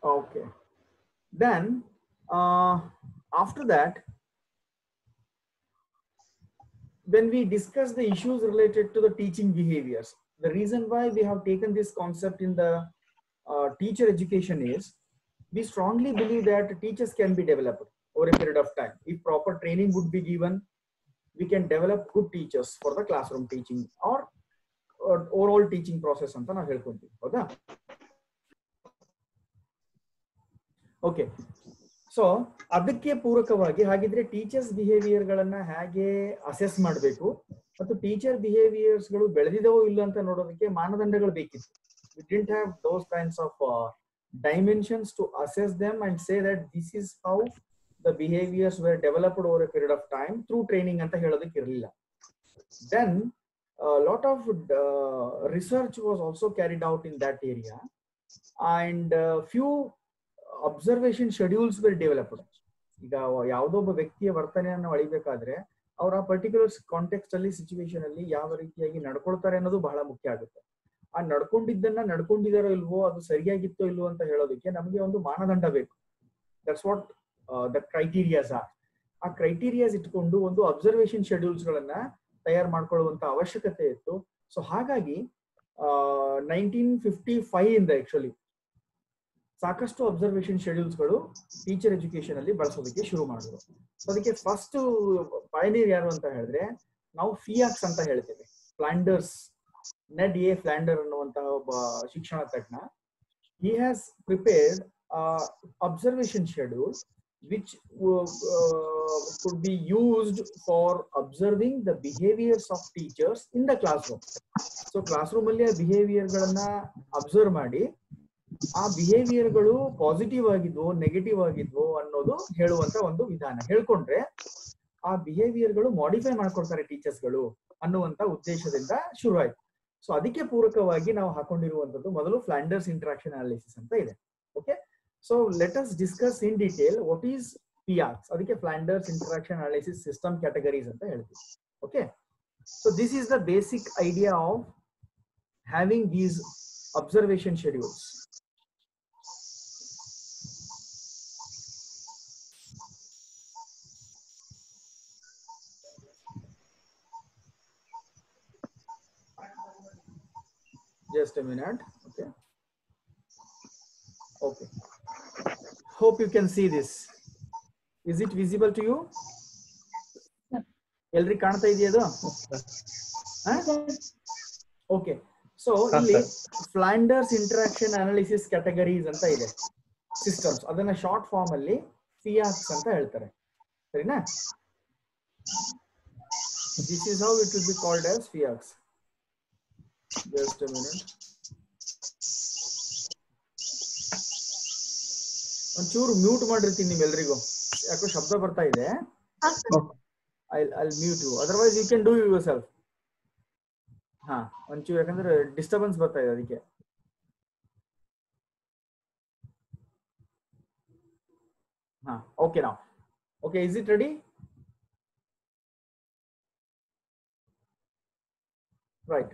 Okay. Then, uh, after that, when we discuss the issues related to the teaching behaviors, the reason why we have taken this concept in the uh, teacher education is we strongly believe that teachers can be developed over a period of time. If proper training would be given, we can develop good teachers for the classroom teaching or, or overall teaching process ಅಂತ ನಾವು ಹೇಳ್ಕೊಂತೀವಿ ಹೌದಾ okay so ಅದಕ್ಕೆ ಪೂರಕವಾಗಿ ಹಾಗಿದ್ರೆ teachers behaviour ಗಳನ್ನ ಹೇಗೆ assess ಮಾಡಬೇಕು ಮತ್ತು ಟೀಚರ್ ಬಿಹೇವಿಯರ್ಸ್ ಗಳು ಬೆಳೆದಿದವೋ ಇಲ್ಲ ಅಂತ ನೋಡೋದಕ್ಕೆ ಮಾನದಂಡಗಳು ಬೇಕಿತ್ತು we didn't have those kinds of dimensions to assess them and say that this is how the behaviours were developed over a period of time through training ಅಂತ ಹೇಳೋದಕ್ಕೆ ಇರಲಿಲ್ಲ then lot of research was also carried out in that area and few observation schedules were developed ಈಗ ಯಾವುದೋ ಒಬ್ಬ ವ್ಯಕ್ತಿಯ ವರ್ತನೆಯನ್ನು ಅಳಿಬೇಕಾದ್ರೆ ಅವರ particular context ಅಲ್ಲಿ ಸಿಚುವೇಶನ್ ಅಲ್ಲಿ ಯಾವ ರೀತಿಯಾಗಿ ನಡ್ಕೊಳ್ತಾರೆ ಅನ್ನೋದು ಬಹಳ ಮುಖ್ಯ ಆಗುತ್ತೆ ಆ ನಡ್ಕೊಂಡಿದ್ದನ್ನ ನಡ್ಕೊಂಡಿದಾರೋ ಇಲ್ವೋ ಅದು ಸರಿಯಾಗಿತ್ತೋ ಇಲ್ವೋ ಅಂತ ಹೇಳೋದಕ್ಕೆ ನಮಗೆ ಒಂದು ಮಾನದಂಡ ಬೇಕು that's what the criterias are ಆ ಕ್ರೈಟೀರಿಯಾಸ್ ಇಟ್ಕೊಂಡು ಒಂದು ಅಬ್ಸರ್ವೇಷನ್ ಶೆಡ್ಯೂಲ್ಸ್ ಗಳನ್ನ ತಯಾರು ಮಾಡ್ಕೊಳ್ಳುವಂತ ಅವಶ್ಯಕತೆ ಇತ್ತು ಸೊ ಹಾಗಾಗಿ ನೈನ್ಟೀನ್ ಫಿಫ್ಟಿ ಫೈವ್ ಇಂದ ಆಕ್ಚುಲಿ ಸಾಕಷ್ಟು ಅಬ್ಸರ್ವೇಷನ್ ಶೆಡ್ಯೂಲ್ಸ್ ಗಳು ಟೀಚರ್ ಎಜುಕೇಶನ್ ಅಲ್ಲಿ ಬಳಸೋದಕ್ಕೆ ಶುರು ಮಾಡಿದ್ರು ಅದಕ್ಕೆ ಫಸ್ಟ್ ಪಯನೀರ್ ಯಾರು ಅಂತ ಹೇಳಿದ್ರೆ ನಾವು ಫಿಯಾಕ್ಸ್ ಅಂತ ಹೇಳ್ತೇವೆ ಫ್ಲಾಂಡರ್ಸ್ ನೆಡ್ ಎ ಫ್ಲಾಂಡರ್ ಅನ್ನುವಂತಹ ಒಬ್ಬ ಶಿಕ್ಷಣ ತಜ್ಞ he has prepared observation schedule which uh, could be used for observing the behaviors of teachers in the classroom. So class room ಅಲ್ಲಿ ಬಿಹೇವಿಯರ್ ಗಳನ್ನ ಅಬ್ಸರ್ವ್ ಮಾಡಿ ಆ ಬಿಹೇವಿಯರ್ ಗಳು ಪಾಸಿಟಿವ್ ಆಗಿದ್ವು ನೆಗೆಟಿವ್ ಆಗಿದ್ವು ಅನ್ನೋದು ಹೇಳುವಂತ ಒಂದು ವಿಧಾನ ಹೇಳ್ಕೊಂಡ್ರೆ ಆ ಬಿಹೇವಿಯರ್ ಗಳು ಮಾಡಿಫೈ ಮಾಡ್ಕೊಳ್ತಾರೆ ಟೀಚರ್ಸ್ ಗಳು ಅನ್ನುವಂತ ಉದ್ದೇಶದಿಂದ ಶುರು ಆಯ್ತು ಸೊ ಅದಕ್ಕೆ ಪೂರಕವಾಗಿ ನಾವು ಹಾಕೊಂಡಿರುವಂತದ್ದು ಮೊದಲು ಫ್ಲಾಂಡರ್ಸ್ ಇಂಟ್ರಾಕ್ಷನ್ ಅನಾಲಿಸಿಸ್ ಅಂತ ಇದೆ okay so let us discuss in detail what is FIACS ಅದಕ್ಕೆ Flanders interaction analysis system categories ಅಂತ ಹೇಳ್ತೀವಿ okay so this is the basic idea of having these observation schedules just a minute okay okay hope you can see this is it visible to you ಎಲ್ರಿಗೆ ಕಾಣ್ತಾ ಇದೆಯದು okay so ಇಲ್ಲಿ ಫ್ಲಾಂಡರ್ಸ್ interaction analysis categories ಅಂತ ಇದೆ systems ಅದನ್ನ short form ಅಲ್ಲಿ ಫಿಯಾಕ್ಸ್ ಅಂತ ಹೇಳ್ತಾರೆ ಸರಿನಾ this is how it will be called as FIACS just a minute ಒಂಚೂರು ಮ್ಯೂಟ್ ಮಾಡಿರ್ತೀನಿ ನಿಮ್ಮೆಲ್ರಿಗೂ ಯಾಕೋ ಶಬ್ದ ಬರ್ತಾ ಇದೆ I I mute you otherwise you can do yourself ಹಾ ಒಂಚೂರು ಯಾಕಂದ್ರೆ ಡಿಸ್ಟರ್ಬೆನ್ಸ್ ಬರ್ತಾ ಇದೆ ಅದಕ್ಕೆ ಹಾ ಓಕೆ ನಾವು okay is it ready right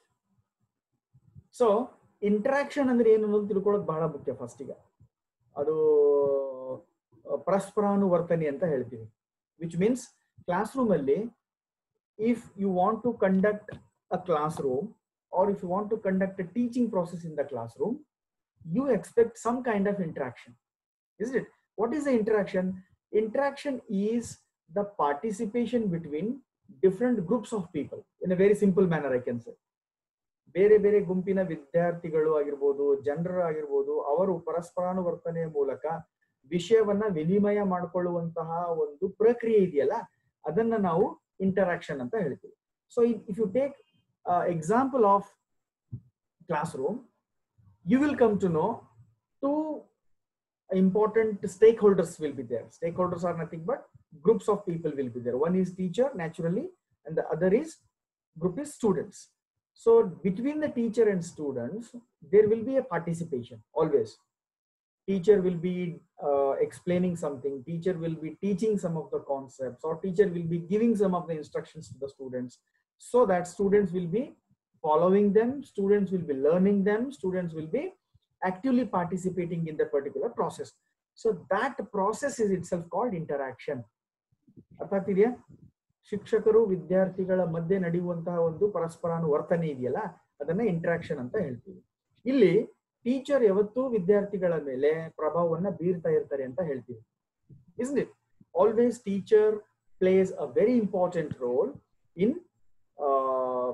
so interaction ಅಂದ್ರೆ ಏನು ಅನ್ನೋದು ತಿಳ್ಕೊಳ್ಳೋದು ಬಹಳ ಮುಖ್ಯ ಫಸ್ಟ್ ಈಗ ಅದು ಪರಸ್ಪರಾನುವರ್ತನೆ ಅಂತ ಹೇಳ್ತೀವಿ ವಿಚ್ ಮೀನ್ಸ್ ಕ್ಲಾಸ್ ರೂಮ್ ಅಲ್ಲಿ if you want to conduct a classroom or if you want to conduct a teaching process in the classroom you expect some kind of interaction isn't it what is the interaction interaction is the participation between different groups of people in a very simple manner i can say ಬೇರೆ ಬೇರೆ ಗುಂಪಿನ ವಿದ್ಯಾರ್ಥಿಗಳು ಆಗಿರ್ಬೋದು ಜನರು ಆಗಿರ್ಬೋದು ಅವರು ಪರಸ್ಪರಾನುವರ್ತನೆಯ ಮೂಲಕ ವಿಷಯವನ್ನ ವಿನಿಮಯ ಮಾಡಿಕೊಳ್ಳುವಂತಹ ಒಂದು ಪ್ರಕ್ರಿಯೆ ಇದೆಯಲ್ಲ ಅದನ್ನ ನಾವು ಇಂಟರಾಕ್ಷನ್ ಅಂತ ಹೇಳ್ತೀವಿ so if you take example of classroom you will come to know two important stakeholders will be there. Stakeholders are nothing but groups of people will be there. One is teacher naturally, and the other is group is students. So between the teacher and students, there will be a participation always. Teacher will be uh, explaining something. Teacher will be teaching some of the concepts, or teacher will be giving some of the instructions to the students, so that students will be following them students will be learning them students will be actively participating in the particular process. So that process is itself called interaction. ಅರ್ಥ ಆಗ್ತಿದೆಯಾ ಶಿಕ್ಷಕರು ವಿದ್ಯಾರ್ಥಿಗಳ ಮಧ್ಯೆ ನಡೆಯುವಂತಹ ಒಂದು ಪರಸ್ಪರಾನುವರ್ತನೆ ಇದೆಯಲ್ಲ ಅದನ್ನ interaction ಅಂತ ಹೇಳ್ತೀವಿ ಇಲ್ಲಿ ಟೀಚರ್ ಯಾವತ್ತೂ ವಿದ್ಯಾರ್ಥಿಗಳ ಮೇಲೆ ಪ್ರಭಾವವನ್ನ ಬೀರ್ತಾ ಇರ್ತಾರೆ ಅಂತ ಹೇಳ್ತೀವಿ isn't it always teacher plays a very important role in uh,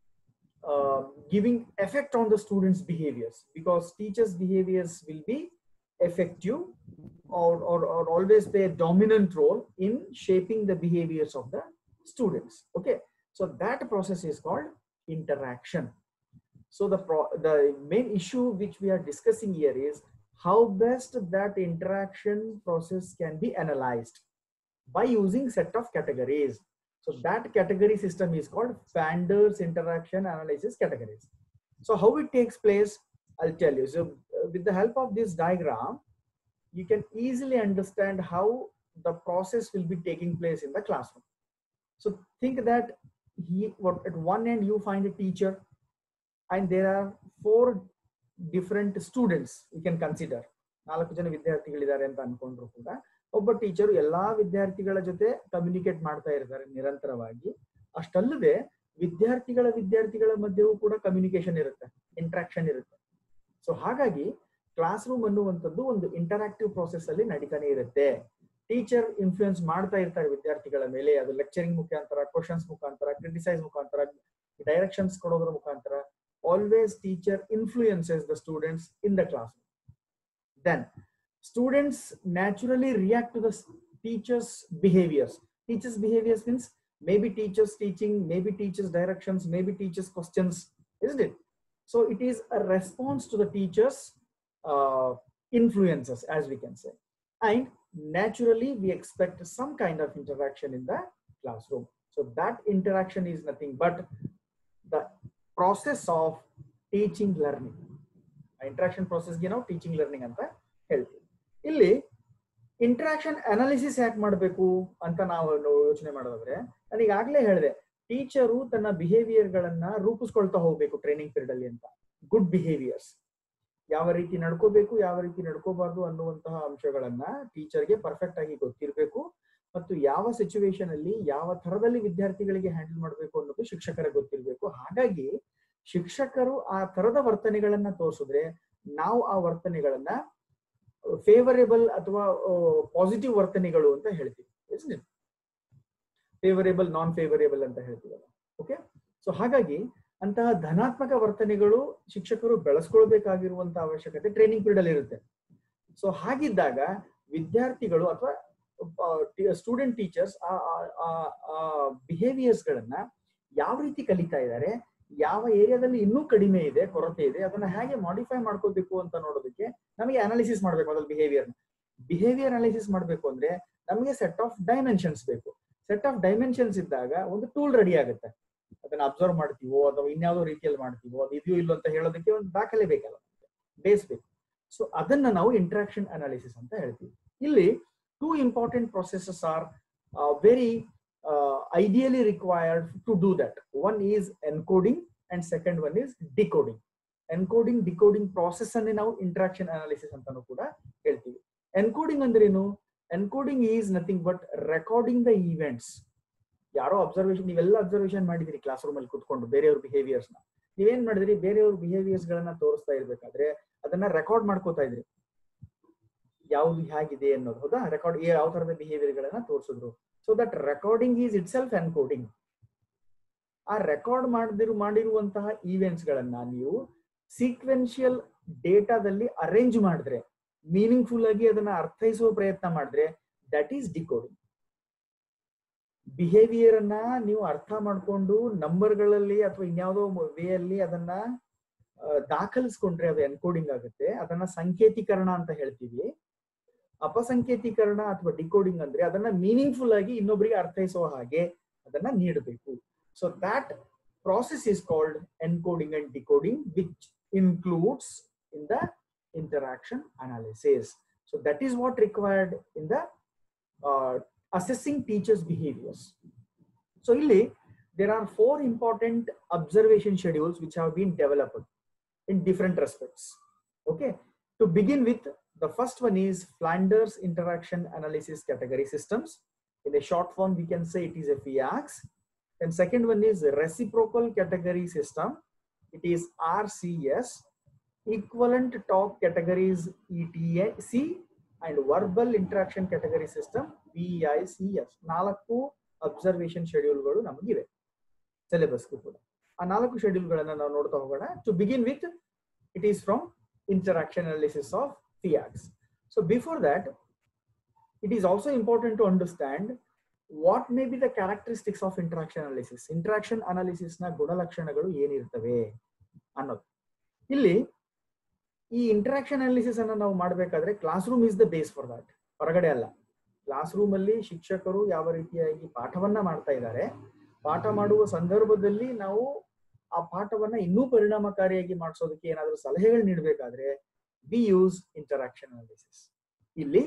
uh, giving effect on the students behaviors because teachers behaviors will be effective or, or, or always play a dominant role in shaping the behaviors of the students okay so that process is called interaction so the pro- the main issue which we are discussing here is how best that interaction process can be analyzed by using set of categories so that category system is called Fander's interaction analysis categories so how it takes place i'll tell you so uh, with the help of this diagram you can easily understand how the process will be taking place in the classroom so think that he what at one end you find a teacher and there are four different students you can consider ನಾಲ್ಕು ಜನ ವಿದ್ಯಾರ್ಥಿಗಳಿದ್ದಾರೆ ಅಂತ ಅನ್ಕೊಂಡ್ರು ಕೂಡ ಒಬ್ಬ teacher ಎಲ್ಲಾ ವಿದ್ಯಾರ್ಥಿಗಳ ಜೊತೆ communicate ಮಾಡ್ತಾ ಇರ್ತಾರೆ ನಿರಂತರವಾಗಿ ಅಷ್ಟಲ್ಲದೆ ವಿದ್ಯಾರ್ಥಿಗಳ ವಿದ್ಯಾರ್ಥಿಗಳ ಮಧ್ಯೆಯೂ ಕೂಡ ಕಮ್ಯುನಿಕೇಶನ್ ಇರುತ್ತೆ ಇಂಟ್ರಾಕ್ಷನ್ ಇರುತ್ತೆ ಸೊ ಹಾಗಾಗಿ ಕ್ಲಾಸ್ ರೂಮ್ ಅನ್ನುವಂಥದ್ದು ಒಂದು ಇಂಟರಾಕ್ಟಿವ್ ಪ್ರೋಸೆಸ್ ಅಲ್ಲಿ ನಡೀತಾನೆ ಇರುತ್ತೆ ಟೀಚರ್ ಇನ್ಫ್ಲೂಯೆನ್ಸ್ ಮಾಡ್ತಾ ಇರ್ತಾರೆ ವಿದ್ಯಾರ್ಥಿಗಳ ಮೇಲೆ ಅದು ಲೆಕ್ಚರಿಂಗ್ ಮುಖಾಂತರ ಕ್ವಶನ್ಸ್ ಮುಖಾಂತರ ಕ್ರಿಟಿಸೈಸ್ ಮುಖಾಂತರ ಡೈರೆಕ್ಷನ್ಸ್ ಕೊಡೋದ್ರ ಮುಖಾಂತರ always teacher influences the students in the classroom then students naturally react to the s- teachers behaviors teachers behaviors means maybe teachers teaching maybe teachers directions maybe teachers questions isn't it so it is a response to the teachers uh, influences as we can say and naturally we expect some kind of interaction in the classroom so that interaction is nothing but the process of teaching learning interaction ಪ್ರೋಸೆಸ್ಗೆ ನಾವು teaching learning ಅಂತ ಹೇಳ್ತೀವಿ ಇಲ್ಲಿ interaction analysis ಯಾಕೆ ಮಾಡಬೇಕು ಅಂತ ನಾವು ಯೋಚನೆ ಮಾಡೋದಾದ್ರೆ ನಾನು ಈಗಾಗಲೇ ಹೇಳಿದೆ ಟೀಚರು ತನ್ನ ಬಿಹೇವಿಯರ್ ಗಳನ್ನ ರೂಪಿಸ್ಕೊಳ್ತಾ ಹೋಗ್ಬೇಕು ಟ್ರೈನಿಂಗ್ ಪೀರಿಯಡ್ ಅಲ್ಲಿ ಅಂತ ಗುಡ್ ಬಿಹೇವಿಯರ್ಸ್ ಯಾವ ರೀತಿ ನಡ್ಕೋಬೇಕು ಯಾವ ರೀತಿ ನಡ್ಕೋಬಾರ್ದು ಅನ್ನುವಂತಹ ಅಂಶಗಳನ್ನ ಟೀಚರ್ಗೆ ಪರ್ಫೆಕ್ಟ್ ಆಗಿ ಗೊತ್ತಿರಬೇಕು ಮತ್ತು ಯಾವ ಸಿಚುವೇಶನ್ ಅಲ್ಲಿ ಯಾವ ತರದಲ್ಲಿ ವಿದ್ಯಾರ್ಥಿಗಳಿಗೆ ಹ್ಯಾಂಡಲ್ ಮಾಡಬೇಕು ಅನ್ನೋದು ಶಿಕ್ಷಕರಿಗೆ ಗೊತ್ತಿರಬೇಕು ಹಾಗಾಗಿ ಶಿಕ್ಷಕರು ಆ ತರದ ವರ್ತನೆಗಳನ್ನ ತೋರಿಸಿದ್ರೆ ನಾವು ಆ ವರ್ತನೆಗಳನ್ನ ಫೇವರೇಬಲ್ ಅಥವಾ ಪಾಸಿಟಿವ್ ವರ್ತನೆಗಳು ಅಂತ ಹೇಳ್ತೀವಿ ಫೇವರೇಬಲ್ ನಾನ್ ಫೇವರೇಬಲ್ ಅಂತ ಹೇಳ್ತೀವಲ್ಲ ಓಕೆ ಸೊ ಹಾಗಾಗಿ ಅಂತಹ ಧನಾತ್ಮಕ ವರ್ತನೆಗಳು ಶಿಕ್ಷಕರು ಬೆಳೆಸ್ಕೊಳ್ಬೇಕಾಗಿರುವಂತಹ ಅವಶ್ಯಕತೆ ಟ್ರೈನಿಂಗ್ ಪೀರಿಯಡ್ ಅಲ್ಲಿ ಇರುತ್ತೆ ಸೊ ಹಾಗಿದ್ದಾಗ ವಿದ್ಯಾರ್ಥಿಗಳು ಅಥವಾ ಸ್ಟೂಡೆಂಟ್ ಟೀಚರ್ಸ್ ಆ ಬಿಹೇವಿಯರ್ಸ್ ಗಳನ್ನ ಯಾವ ರೀತಿ ಕಲಿತಾ ಇದ್ದಾರೆ ಯಾವ ಏರಿಯಾದಲ್ಲಿ ಇನ್ನೂ ಕಡಿಮೆ ಇದೆ ಕೊರತೆ ಇದೆ ಅದನ್ನ ಹೇಗೆ ಮಾಡಿಫೈ ಮಾಡ್ಕೋಬೇಕು ಅಂತ ನೋಡೋದಕ್ಕೆ ನಮಗೆ ಅನಾಲಿಸಿಸ್ ಮಾಡ್ಬೇಕು ಅದ್ರಲ್ಲಿ ಬಿಹೇವಿಯರ್ ಬಿಹೇವಿಯರ್ ಅನಾಲಿಸಿಸ್ ಮಾಡ್ಬೇಕು ಅಂದ್ರೆ ನಮಗೆ ಸೆಟ್ ಆಫ್ ಡೈಮೆನ್ಷನ್ಸ್ ಬೇಕು ಸೆಟ್ ಆಫ್ ಡೈಮೆನ್ಷನ್ಸ್ ಇದ್ದಾಗ ಒಂದು ಟೂಲ್ ರೆಡಿ ಆಗುತ್ತೆ ಅದನ್ನ ಅಬ್ಸರ್ವ್ ಮಾಡ್ತೀವೋ ಅಥವಾ ಇನ್ಯಾವುದೋ ರೀತಿಯಲ್ಲಿ ಮಾಡ್ತೀವೋ ಅದು ಇದೆಯೋ ಇಲ್ಲೋ ಅಂತ ಹೇಳೋದಕ್ಕೆ ಒಂದು ದಾಖಲೆ ಬೇಕಲ್ಲ ಬೇಸ್ ಬೇಕು ಸೊ ಅದನ್ನ ನಾವು ಇಂಟ್ರಾಕ್ಷನ್ ಅನಾಲಿಸಿಸ್ ಅಂತ ಹೇಳ್ತೀವಿ ಇಲ್ಲಿ two important processes are very ideally required to do that. One is encoding and second one is decoding. Encoding decoding process ಅನ್ನೇ ನಾವು ಇಂಟ್ರಾಕ್ಷನ್ ಅನಾಲಿಸಿಸ್ ಅಂತಾನು ಕೂಡ ಹೇಳ್ತೀವಿ ಎನ್ಕೋಡಿಂಗ್ ಅಂದ್ರೇನು encoding is nothing but recording the events ಯಾರೋ observation ನೀವೆಲ್ಲ observation ಮಾಡಿದಿರಿ class room ಅಲ್ಲಿ ಕುತ್ಕೊಂಡು ಬೇರೆಯವ್ರ ಬಿಹೇವಿಯರ್ಸ್ ನ ನೀವೇನ್ ಮಾಡಿದ್ರಿ ಬೇರೆಯವ್ರ ಬಿಹೇವಿಯರ್ಸ್ ಗಳನ್ನ ತೋರಿಸ್ತಾ ಇರ್ಬೇಕಾದ್ರೆ ಅದನ್ನ ರೆಕಾರ್ಡ್ ಮಾಡ್ಕೋತಾ ಇದ್ರಿ ಯಾವ್ದು ಹೇಗಿದೆ ಅನ್ನೋದು ಹೌದಾ ರೆಕಾರ್ಡ್ ಯಾವ ತರದ ಬಿಹೇವಿಯರ್ ಗಳನ್ನ ತೋರಿಸಿದ್ರು so that recording is itself encoding ಆ ರೆಕಾರ್ಡ್ ಮಾಡಿದಿರು ಮಾಡಿರುವಂತಹ ಈವೆಂಟ್ಸ್ ಗಳನ್ನ ನೀವು ಸೀಕ್ವೆನ್ಶಿಯಲ್ ಡೇಟಾದಲ್ಲಿ ಅರೇಂಜ್ ಮಾಡಿದ್ರೆ ಮೀನಿಂಗ್ಫುಲ್ ಆಗಿ ಅದನ್ನ ಅರ್ಥೈಸುವ ಪ್ರಯತ್ನ ಮಾಡಿದ್ರೆ ದಟ್ ಈಸ್ ಡಿಕೋಡಿಂಗ್ ಬಿಹೇವಿಯರ್ ಅನ್ನ ನೀವು ಅರ್ಥ ಮಾಡ್ಕೊಂಡು ನಂಬರ್ಗಳಲ್ಲಿ ಅಥವಾ ಇನ್ಯಾವುದೋ ವೇ ಅಲ್ಲಿ ಅದನ್ನ ದಾಖಲಿಸ್ಕೊಂಡ್ರೆ ಅದು ಎನ್ಕೋಡಿಂಗ್ ಆಗುತ್ತೆ ಅದನ್ನ ಸಂಕೇತೀಕರಣ ಅಂತ ಹೇಳ್ತೀವಿ ಅಪಸಂಕೇತೀಕರಣ ಅಥವಾ ಡಿಕೋಡಿಂಗ್ ಅಂದ್ರೆ ಅದನ್ನ ಮೀನಿಂಗ್ಫುಲ್ ಆಗಿ ಇನ್ನೊಬ್ಬರಿಗೆ ಅರ್ಥೈಸುವ ಹಾಗೆ ಅದನ್ನ ನೀಡಬೇಕು so that process is called encoding and decoding which includes in the interaction analysis so that is what required in the uh, assessing teachers behaviors so illi there are four important observation schedules which have been developed in different respects Okay, to begin with, the first one is Flanders Interaction Analysis Category Systems. In a short form, we can say it is a FIAX. And second one is Reciprocal Category System. It is RCS. Equivalent Talk Categories ETC and Verbal Interaction Category System VICS. ನಾಲ್ಕು observation ಶೆಡ್ಯೂಲ್ಗಳು ನಮಗಿವೆ ಸಿಲೆಬಸ್ಗೂ ಕೂಡ ಆ ನಾಲ್ಕು ಶೆಡ್ಯೂಲ್ಗಳನ್ನು ನಾವು ನೋಡ್ತಾ ಹೋಗೋಣ to begin with it is from interaction analysis of FIAX. So before that, it is also important to understand what may be the characteristics of interaction analysis. Interaction analysis ನ ಗುಣಲಕ್ಷಣಗಳು ಏನಿರ್ತವೆ ಅನ್ನೋದು ಇಲ್ಲಿ ಈ ಇಂಟರಾಕ್ಷನ್ ಅನಾಲಿಸಿಸ್ ಅನ್ನ ನಾವು ಮಾಡಬೇಕಾದ್ರೆ classroom is the base for that ಹೊರಗಡೆ ಅಲ್ಲ ಕ್ಲಾಸ್ ರೂಮ್ ಅಲ್ಲಿ ಶಿಕ್ಷಕರು ಯಾವ ರೀತಿಯಾಗಿ ಪಾಠವನ್ನ ಮಾಡ್ತಾ ಇದ್ದಾರೆ ಪಾಠ ಮಾಡುವ ಸಂದರ್ಭದಲ್ಲಿ ನಾವು ಆ ಪಾಠವನ್ನ ಇನ್ನೂ ಪರಿಣಾಮಕಾರಿಯಾಗಿ ಮಾಡಿಸೋದಕ್ಕೆ ಏನಾದರೂ ಸಲಹೆಗಳು ನೀಡಬೇಕಾದ್ರೆ ವಿ ಯೂಸ್ ಇಂಟರಾಕ್ಷನ್ ಅನಾಲಿಸಿಸ್ ಇಲ್ಲಿ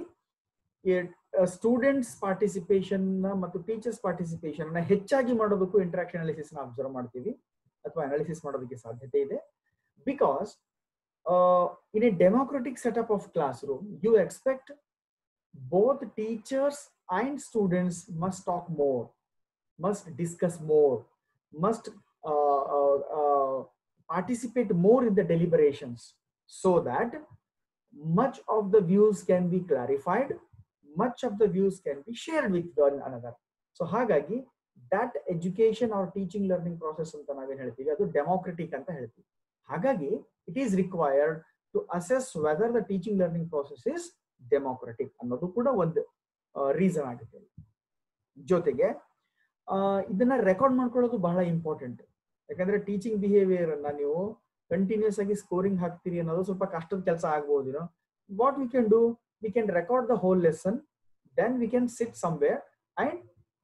ಸ್ಟೂಡೆಂಟ್ಸ್ ಪಾರ್ಟಿಸಿಪೇಷನ್ ಮತ್ತು ಟೀಚರ್ಸ್ ಪಾರ್ಟಿಸಿಪೇಷನ್ ನ ಹೆಚ್ಚಾಗಿ ಮಾಡೋದಕ್ಕೂ ಇಂಟರಾಕ್ಷನ್ ಅನಾಲಿಸಿಸ್ ನ ಅಬ್ಸರ್ವ್ ಮಾಡ್ತೀವಿ ಅಥವಾ ಅನಾಲಿಸಿಸ್ ಮಾಡೋದಕ್ಕೆ ಸಾಧ್ಯತೆ ಇದೆ because in a democratic setup of classroom you expect both teachers and students must talk more must discuss more must uh, uh, uh, participate more in the deliberations so that much of the views can be clarified much of the views can be shared with one another so ಹಾಗಾಗಿ that education or teaching learning process ಅಂತ ನಾವೇನ್ ಹೇಳ್ತೀವಿ ಅದು democratic ಅಂತ ಹೇಳ್ತೀವಿ ಹಾಗಾಗಿ it is required to assess whether the teaching learning process is democratic ಅನ್ನೋದು ಕೂಡ ಒಂದು ರೀಸನ್ ಆಗುತ್ತೆ ಜೊತೆಗೆ ಇದನ್ನ ರೆಕಾರ್ಡ್ ಮಾಡ್ಕೊಳ್ಳೋದು ಬಹಳ ಇಂಪಾರ್ಟೆಂಟ್ ಯಾಕಂದ್ರೆ ಟೀಚಿಂಗ್ ಬಿಹೇವಿಯರ್ ಅನ್ನ ನೀವು ಕಂಟಿನ್ಯೂಸ್ ಆಗಿ ಸ್ಕೋರಿಂಗ್ ಹಾಕ್ತೀರಿ ಅನ್ನೋದು ಸ್ವಲ್ಪ ಕಷ್ಟದ ಕೆಲಸ ಆಗ್ಬೋದು what we can do we can record the whole lesson then we can sit somewhere and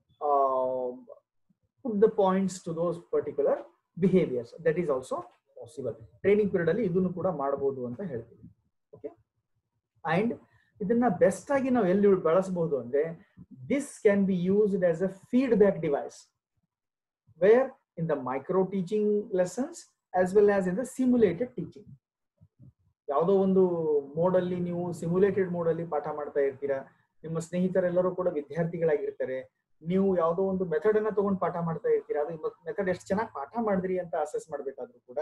put the points to those particular behaviours that is also possible training period ಅಲ್ಲಿ ಇದನ್ನು ಕೂಡ ಮಾಡಬಹುದು ಅಂತ ಹೇಳ್ತೀವಿ ಓಕೆ ಅಂಡ್ ಇದನ್ನ best ಆಗಿ ನಾವು ಎಲ್ಲಿ ಬಳಸಬಹುದು ಅಂದ್ರೆ this can be used as a feedback device where in the micro teaching lessons as well as in the simulated teaching ಯಾವುದೋ ಒಂದು ಮೋಡ್ ಅಲ್ಲಿ ನೀವು ಸಿಮ್ಯುಲೇಟೆಡ್ ಮೋಡ್ ಅಲ್ಲಿ ಪಾಠ ಮಾಡ್ತಾ ಇರ್ತೀರಾ ನಿಮ್ಮ ಸ್ನೇಹಿತರೆಲ್ಲರೂ ಕೂಡ ವಿದ್ಯಾರ್ಥಿಗಳಾಗಿರ್ತಾರೆ ನೀವು ಯಾವುದೋ ಒಂದು ಮೆಥಡ್ ಅನ್ನ ತಗೊಂಡು ಪಾಠ ಮಾಡ್ತಾ ಇರ್ತೀರಾ ಅದು ಮೆಥಡ್ ಎಷ್ಟು ಚೆನ್ನಾಗಿ ಪಾಠ ಮಾಡಿದ್ರಿ ಅಂತ ಅಸೆಸ್ ಮಾಡ್ಬೇಕಾದ್ರೂ ಕೂಡ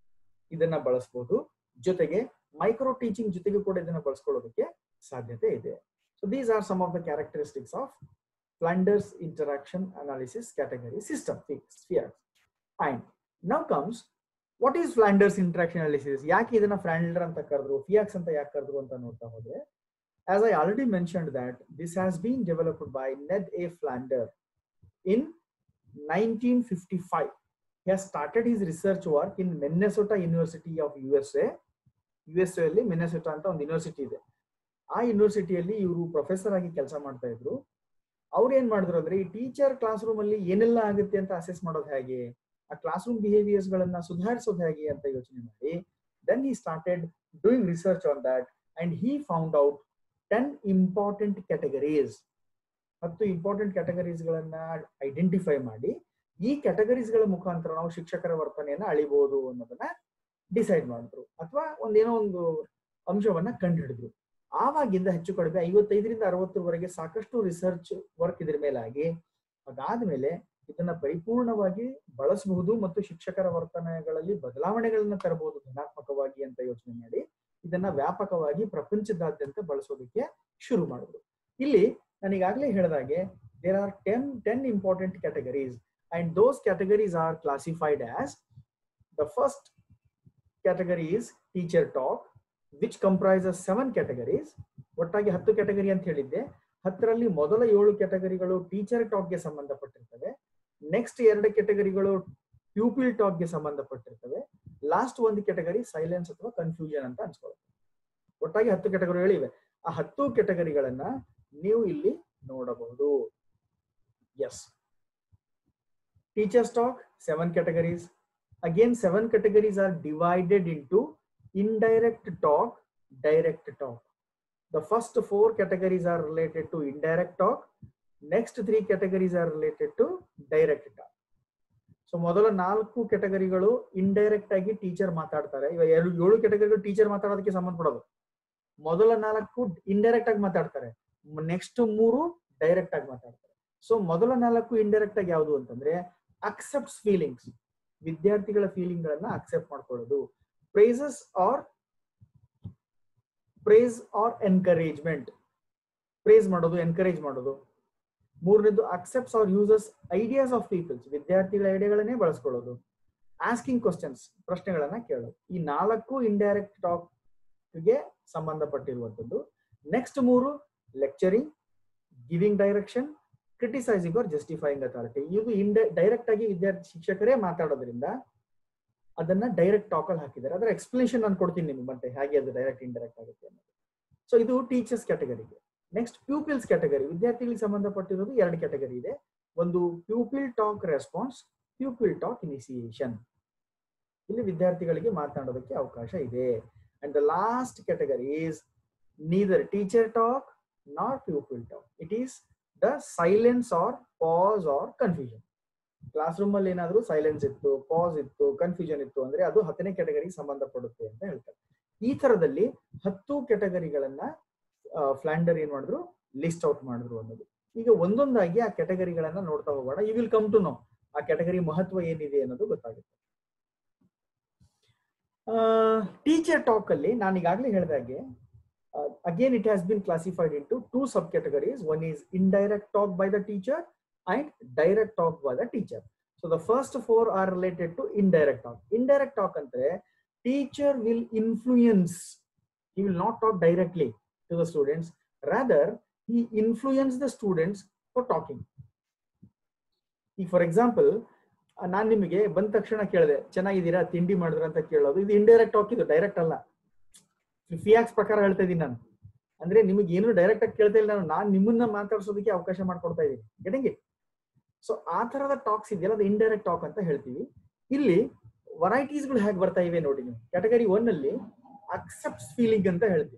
ಇದನ್ನ ಬಳಸಬಹುದು ಜೊತೆಗೆ ಮೈಕ್ರೋ ಟೀಚಿಂಗ್ ಜೊತೆಗೆ ಕೂಡ ಇದನ್ನ ಬಳಸ್ಕೊಳ್ಳೋದಕ್ಕೆ ಸಾಧ್ಯತೆ ಇದೆ so these are some of the characteristics of Flanders interaction analysis category system FIACS and now comes what is Flanders interaction analysis ಯಾಕೆ ಇದನ್ನ ಫ್ಲಾಂಡರ್ ಅಂತ ಕರೆದ್ರು ಫಿಯಾಕ್ಸ್ ಅಂತ ಯಾಕೆ ಕರೆದ್ರು ಅಂತ ನೋಡ್ತಾ ಹೋದ್ರೆ as I already mentioned that this has been developed by Ned A Flander in nineteen fifty five he has started his research work in Minnesota University of USA. ಯು ಅಲ್ಲಿ ಮಿನೆಸೋಟಾ ಅಂತ ಒಂದು ಯೂನಿವರ್ಸಿಟಿ ಇದೆ ಆ ಯೂನಿವರ್ಸಿಟಿಯಲ್ಲಿ ಇವರು ಪ್ರೊಫೆಸರ್ ಆಗಿ ಕೆಲಸ ಮಾಡ್ತಾ ಇದ್ರು ಅವ್ರು ಏನ್ ಮಾಡಿದ್ರು ಅಂದ್ರೆ ಈ ಟೀಚರ್ ಕ್ಲಾಸ್ ರೂಮ್ ಅಲ್ಲಿ ಏನೆಲ್ಲ ಆಗುತ್ತೆ ಅಂತ ಅಸೆಸ್ ಮಾಡೋದು ಹೇಗೆ ಆ ಕ್ಲಾಸ್ ರೂಮ್ ಬಿಹೇವಿಯರ್ಸ್ ಗಳನ್ನ ಸುಧಾರಿಸೋದು ಹೇಗೆ ಅಂತ ಯೋಚನೆ ಮಾಡಿ then he started doing research on that and he found out ten important categories ಹತ್ತು ಇಂಪಾರ್ಟೆಂಟ್ ಕ್ಯಾಟಗರೀಸ್ ಗಳನ್ನ ಐಡೆಂಟಿಫೈ ಮಾಡಿ ಈ ಕ್ಯಾಟಗರೀಸ್ ಗಳ ಮುಖಾಂತರ ನಾವು ಶಿಕ್ಷಕರ ವರ್ತನೆಯನ್ನ ಅಳಿಬಹುದು ಅನ್ನೋದನ್ನ ಡಿಸೈಡ್ ಮಾಡಿದ್ರು ಅಥವಾ ಒಂದೇನೋ ಒಂದು ಅಂಶವನ್ನ ಕಂಡುಹಿಡಿದ್ರು ಆವಾಗಿಂದ ಹೆಚ್ಚು ಕಡಿಮೆ ಐವತ್ತೈದರಿಂದ ಅರವತ್ತರವರೆಗೆ ಸಾಕಷ್ಟು ರಿಸರ್ಚ್ ವರ್ಕ್ ಇದ್ರ ಮೇಲಾಗಿ ಅದಾದ್ಮೇಲೆ ಇದನ್ನ ಪರಿಪೂರ್ಣವಾಗಿ ಬಳಸಬಹುದು ಮತ್ತು ಶಿಕ್ಷಕರ ವರ್ತನೆಗಳಲ್ಲಿ ಬದಲಾವಣೆಗಳನ್ನ ತರಬಹುದು ಧನಾತ್ಮಕವಾಗಿ ಅಂತ ಯೋಚನೆ ಮಾಡಿ ಇದನ್ನ ವ್ಯಾಪಕವಾಗಿ ಪ್ರಪಂಚದಾದ್ಯಂತ ಬಳಸೋದಕ್ಕೆ ಶುರು ಮಾಡಿದ್ರು ಇಲ್ಲಿ ನಾನೀಗಾಗಲೇ ಹೇಳಿದಾಗೆ there are ten ten important categories and those categories are classified as the first category is teacher talk which comprises seven categories ಒಟ್ಟಾಗಿ ಹತ್ತು ಕ್ಯಾಟಗರಿ ಅಂತ ಹೇಳಿದ್ದೆ ಹತ್ತರಲ್ಲಿ ಮೊದಲ ಏಳು ಕ್ಯಾಟಗರಿಗಳು ಟೀಚರ್ ಟಾಕ್ಗೆ ಸಂಬಂಧಪಟ್ಟಿರ್ತವೆ ನೆಕ್ಸ್ಟ್ ಎರಡು ಕ್ಯಾಟಗರಿಗಳು ಪ್ಯೂಪಿಲ್ ಟಾಕ್ಗೆ ಸಂಬಂಧಪಟ್ಟಿರ್ತವೆ ಲಾಸ್ಟ್ ಒಂದು ಕ್ಯಾಟಗರಿ ಸೈಲೆನ್ಸ್ ಅಥವಾ ಕನ್ಫ್ಯೂಷನ್ ಅಂತ ಅನ್ಸ್ಕೊಳ್ಳುತ್ತೆ ಒಟ್ಟಾಗಿ ಹತ್ತು ಕ್ಯಾಟಗರಿಗಳಿವೆ ಆ ಹತ್ತು ಕ್ಯಾಟಗರಿಗಳನ್ನ ನೀವು ಇಲ್ಲಿ ನೋಡಬಹುದು yes teachers talk seven categories again seven categories are divided into indirect talk direct talk the first four categories are related to indirect talk next three categories are related to direct talk so ಮೊದಲ ನಾಲ್ಕು ಕೆಟಗರಿಗಳು indirect ಆಗಿ teacher ಮಾತಾಡ್ತಾರೆ ಇವಾಗ ಎರಡು ಏಳು ಕೆಟಗರಿಗಳು teacher ಮಾತಾಡೋದಕ್ಕೆ ಸಂಬಂಧಪಡೋದು ಮೊದಲ ನಾಲ್ಕು ಇಂಡೈರೆಕ್ಟ್ ಆಗಿ ಮಾತಾಡ್ತಾರೆ ನೆಕ್ಸ್ಟ್ ಮೂರು ಡೈರೆಕ್ಟ್ ಆಗಿ ಮಾತಾಡ್ತಾರೆ ಸೊ ಮೊದಲ ನಾಲ್ಕು ಇಂಡೈರೆಕ್ಟ್ ಆಗಿ ಯಾವುದು ಅಂತಂದ್ರೆ ಅಕ್ಸೆಪ್ಟ್ಸ್ ಫೀಲಿಂಗ್ಸ್ ವಿದ್ಯಾರ್ಥಿಗಳ ಫೀಲಿಂಗ್ ಗಳನ್ನ ಅಕ್ಸೆಪ್ಟ್ ಮಾಡ್ಕೊಳ್ಳೋದು praises or praise or encouragement praise ಮಾಡೋದು ಎನ್ಕರೇಜ್ ಮಾಡೋದು ಮೂರನೇದು accepts or uses ideas of peoples ವಿದ್ಯಾರ್ಥಿಗಳ ಐಡಿಯಾಗಳನ್ನೇ ಬಳಸ್ಕೊಳ್ಳೋದು ಆಸ್ಕಿಂಗ್ ಕ್ವಶನ್ಸ್ ಪ್ರಶ್ನೆಗಳನ್ನ ಕೇಳೋದು ಈ ನಾಲ್ಕು ಇಂಡೈರೆಕ್ಟ್ ಟಾಕ್ ಗೆ ಸಂಬಂಧಪಟ್ಟಿರುವಂತದ್ದು ನೆಕ್ಸ್ಟ್ ಮೂರು lecturing giving direction criticising or justifying authority ಇದು ಇಂಡ ಡೈರೆಕ್ಟ್ ಆಗಿ ವಿದ್ಯಾರ್ಥಿ ಶಿಕ್ಷಕರೇ ಮಾತಾಡೋದ್ರಿಂದ ಅದನ್ನ ಡೈರೆಕ್ಟ್ ಟಾಕ್ ಅಲ್ಲಿ ಹಾಕಿದ್ದಾರೆ ಅದರ ಎಕ್ಸ್ಪ್ಲನೇಷನ್ ನಾನು ಕೊಡ್ತೀನಿ ನಿಮ್ಗೆ ಮತ್ತೆ ಹೇಗೆ ಅದು ಡೈರೆಕ್ಟ್ ಇಂಡೈರೆಕ್ಟ್ ಆಗುತ್ತೆ ಅನ್ನೋದು ಸೊ ಇದು ಟೀಚರ್ಸ್ ಕ್ಯಾಟಗರಿಗೆ ನೆಕ್ಸ್ಟ್ ಪ್ಯೂಪಿಲ್ಸ್ ಕ್ಯಾಟಗರಿ ವಿದ್ಯಾರ್ಥಿಗಳಿಗೆ ಸಂಬಂಧಪಟ್ಟಿರೋದು ಎರಡು ಕ್ಯಾಟಗರಿ ಇದೆ ಒಂದು pupil talk response pupil talk initiation ಇಲ್ಲಿ ವಿದ್ಯಾರ್ಥಿಗಳಿಗೆ ಮಾತನಾಡೋದಕ್ಕೆ ಅವಕಾಶ ಇದೆ and the last category is neither teacher talk not pupil talk it is the silence or pause or confusion class room ಅಲ್ಲಿ ಏನಾದ್ರೂ ಸೈಲೆನ್ಸ್ ಇತ್ತು ಪಾಸ್ ಇತ್ತು ಕನ್ಫ್ಯೂಷನ್ ಇತ್ತು ಅಂದ್ರೆ ಅದು ಹತ್ತನೇ ಕ್ಯಾಟಗರಿಗೆ ಸಂಬಂಧಪಡುತ್ತೆ ಅಂತ ಹೇಳ್ತಾರೆ ಈ ತರದಲ್ಲಿ ಹತ್ತು ಕ್ಯಾಟಗರಿಗಳನ್ನ ಫ್ಲಾಂಡರ್ ಏನ್ ಮಾಡಿದ್ರು ಲಿಸ್ಟ್ ಔಟ್ ಮಾಡಿದ್ರು ಅನ್ನೋದು ಈಗ ಒಂದೊಂದಾಗಿ ಆ ಕ್ಯಾಟಗರಿಗಳನ್ನ ನೋಡ್ತಾ ಹೋಗೋಣ you will come to know ಆ ಕ್ಯಾಟಗರಿ ಮಹತ್ವ ಏನಿದೆ ಅನ್ನೋದು ಗೊತ್ತಾಗುತ್ತೆ ಟೀಚರ್ ಟಾಕ್ ಅಲ್ಲಿ ನಾನು ಈಗಾಗಲೇ ಹೇಳಿದಾಗೆ again it has been classified into two sub categories one is indirect talk by the teacher and direct talk by the teacher so the first four are related to indirect talk indirect talk ಅಂದ್ರೆ teacher will influence he will not talk directly to the students rather he influence the students for talking ಈಗ for example ನಾನ್ ನಿಮಗೆ ಬಂದ ತಕ್ಷಣ ಕೇಳಿದೆ ಚೆನ್ನಾಗಿದ್ದೀರಾ ತಿಂಡಿ ಮಾಡಿದ್ರ ಅಂತ ಕೇಳೋದು ಇದು ಇಂಡೈರೆಕ್ಟ್ ಟಾಕ್ ಇದು ಡೈರೆಕ್ಟ್ ಅಲ್ಲ ಫಿಯಾಕ್ಸ್ ಪ್ರಕಾರ ಹೇಳ್ತಾ ಇದೀನಿ ನಾನು ಅಂದ್ರೆ ನಿಮಗೆ ಏನು ಡೈರೆಕ್ಟ್ ಆಗಿ ಕೇಳ್ತಾ ಇಲ್ಲ ನಾನು ನಾನ್ ನಿಮ್ಮನ್ನ ಮಾತಾಡ್ಸೋದಕ್ಕೆ ಅವಕಾಶ ಮಾಡ್ಕೊಡ್ತಾ ಇದ್ದೀನಿ ಗೆಟಿಂಗ್ ಇಟ್ ಸೊ ಆ ತರದ ಟಾಕ್ಸ್ ಇದೆಯಲ್ಲ ಅದು ಇಂಡೈರೆಕ್ಟ್ ಟಾಕ್ ಅಂತ ಹೇಳ್ತೀವಿ ಇಲ್ಲಿ ಗಳು ಹೇಗೆ ಬರ್ತಾ ಇವೆ ನೋಡಿ ನೀವು ಕ್ಯಾಟಗರಿ ಒನ್ ಅಲ್ಲಿ accepts feeling ಅಂತ ಹೇಳ್ತೀವಿ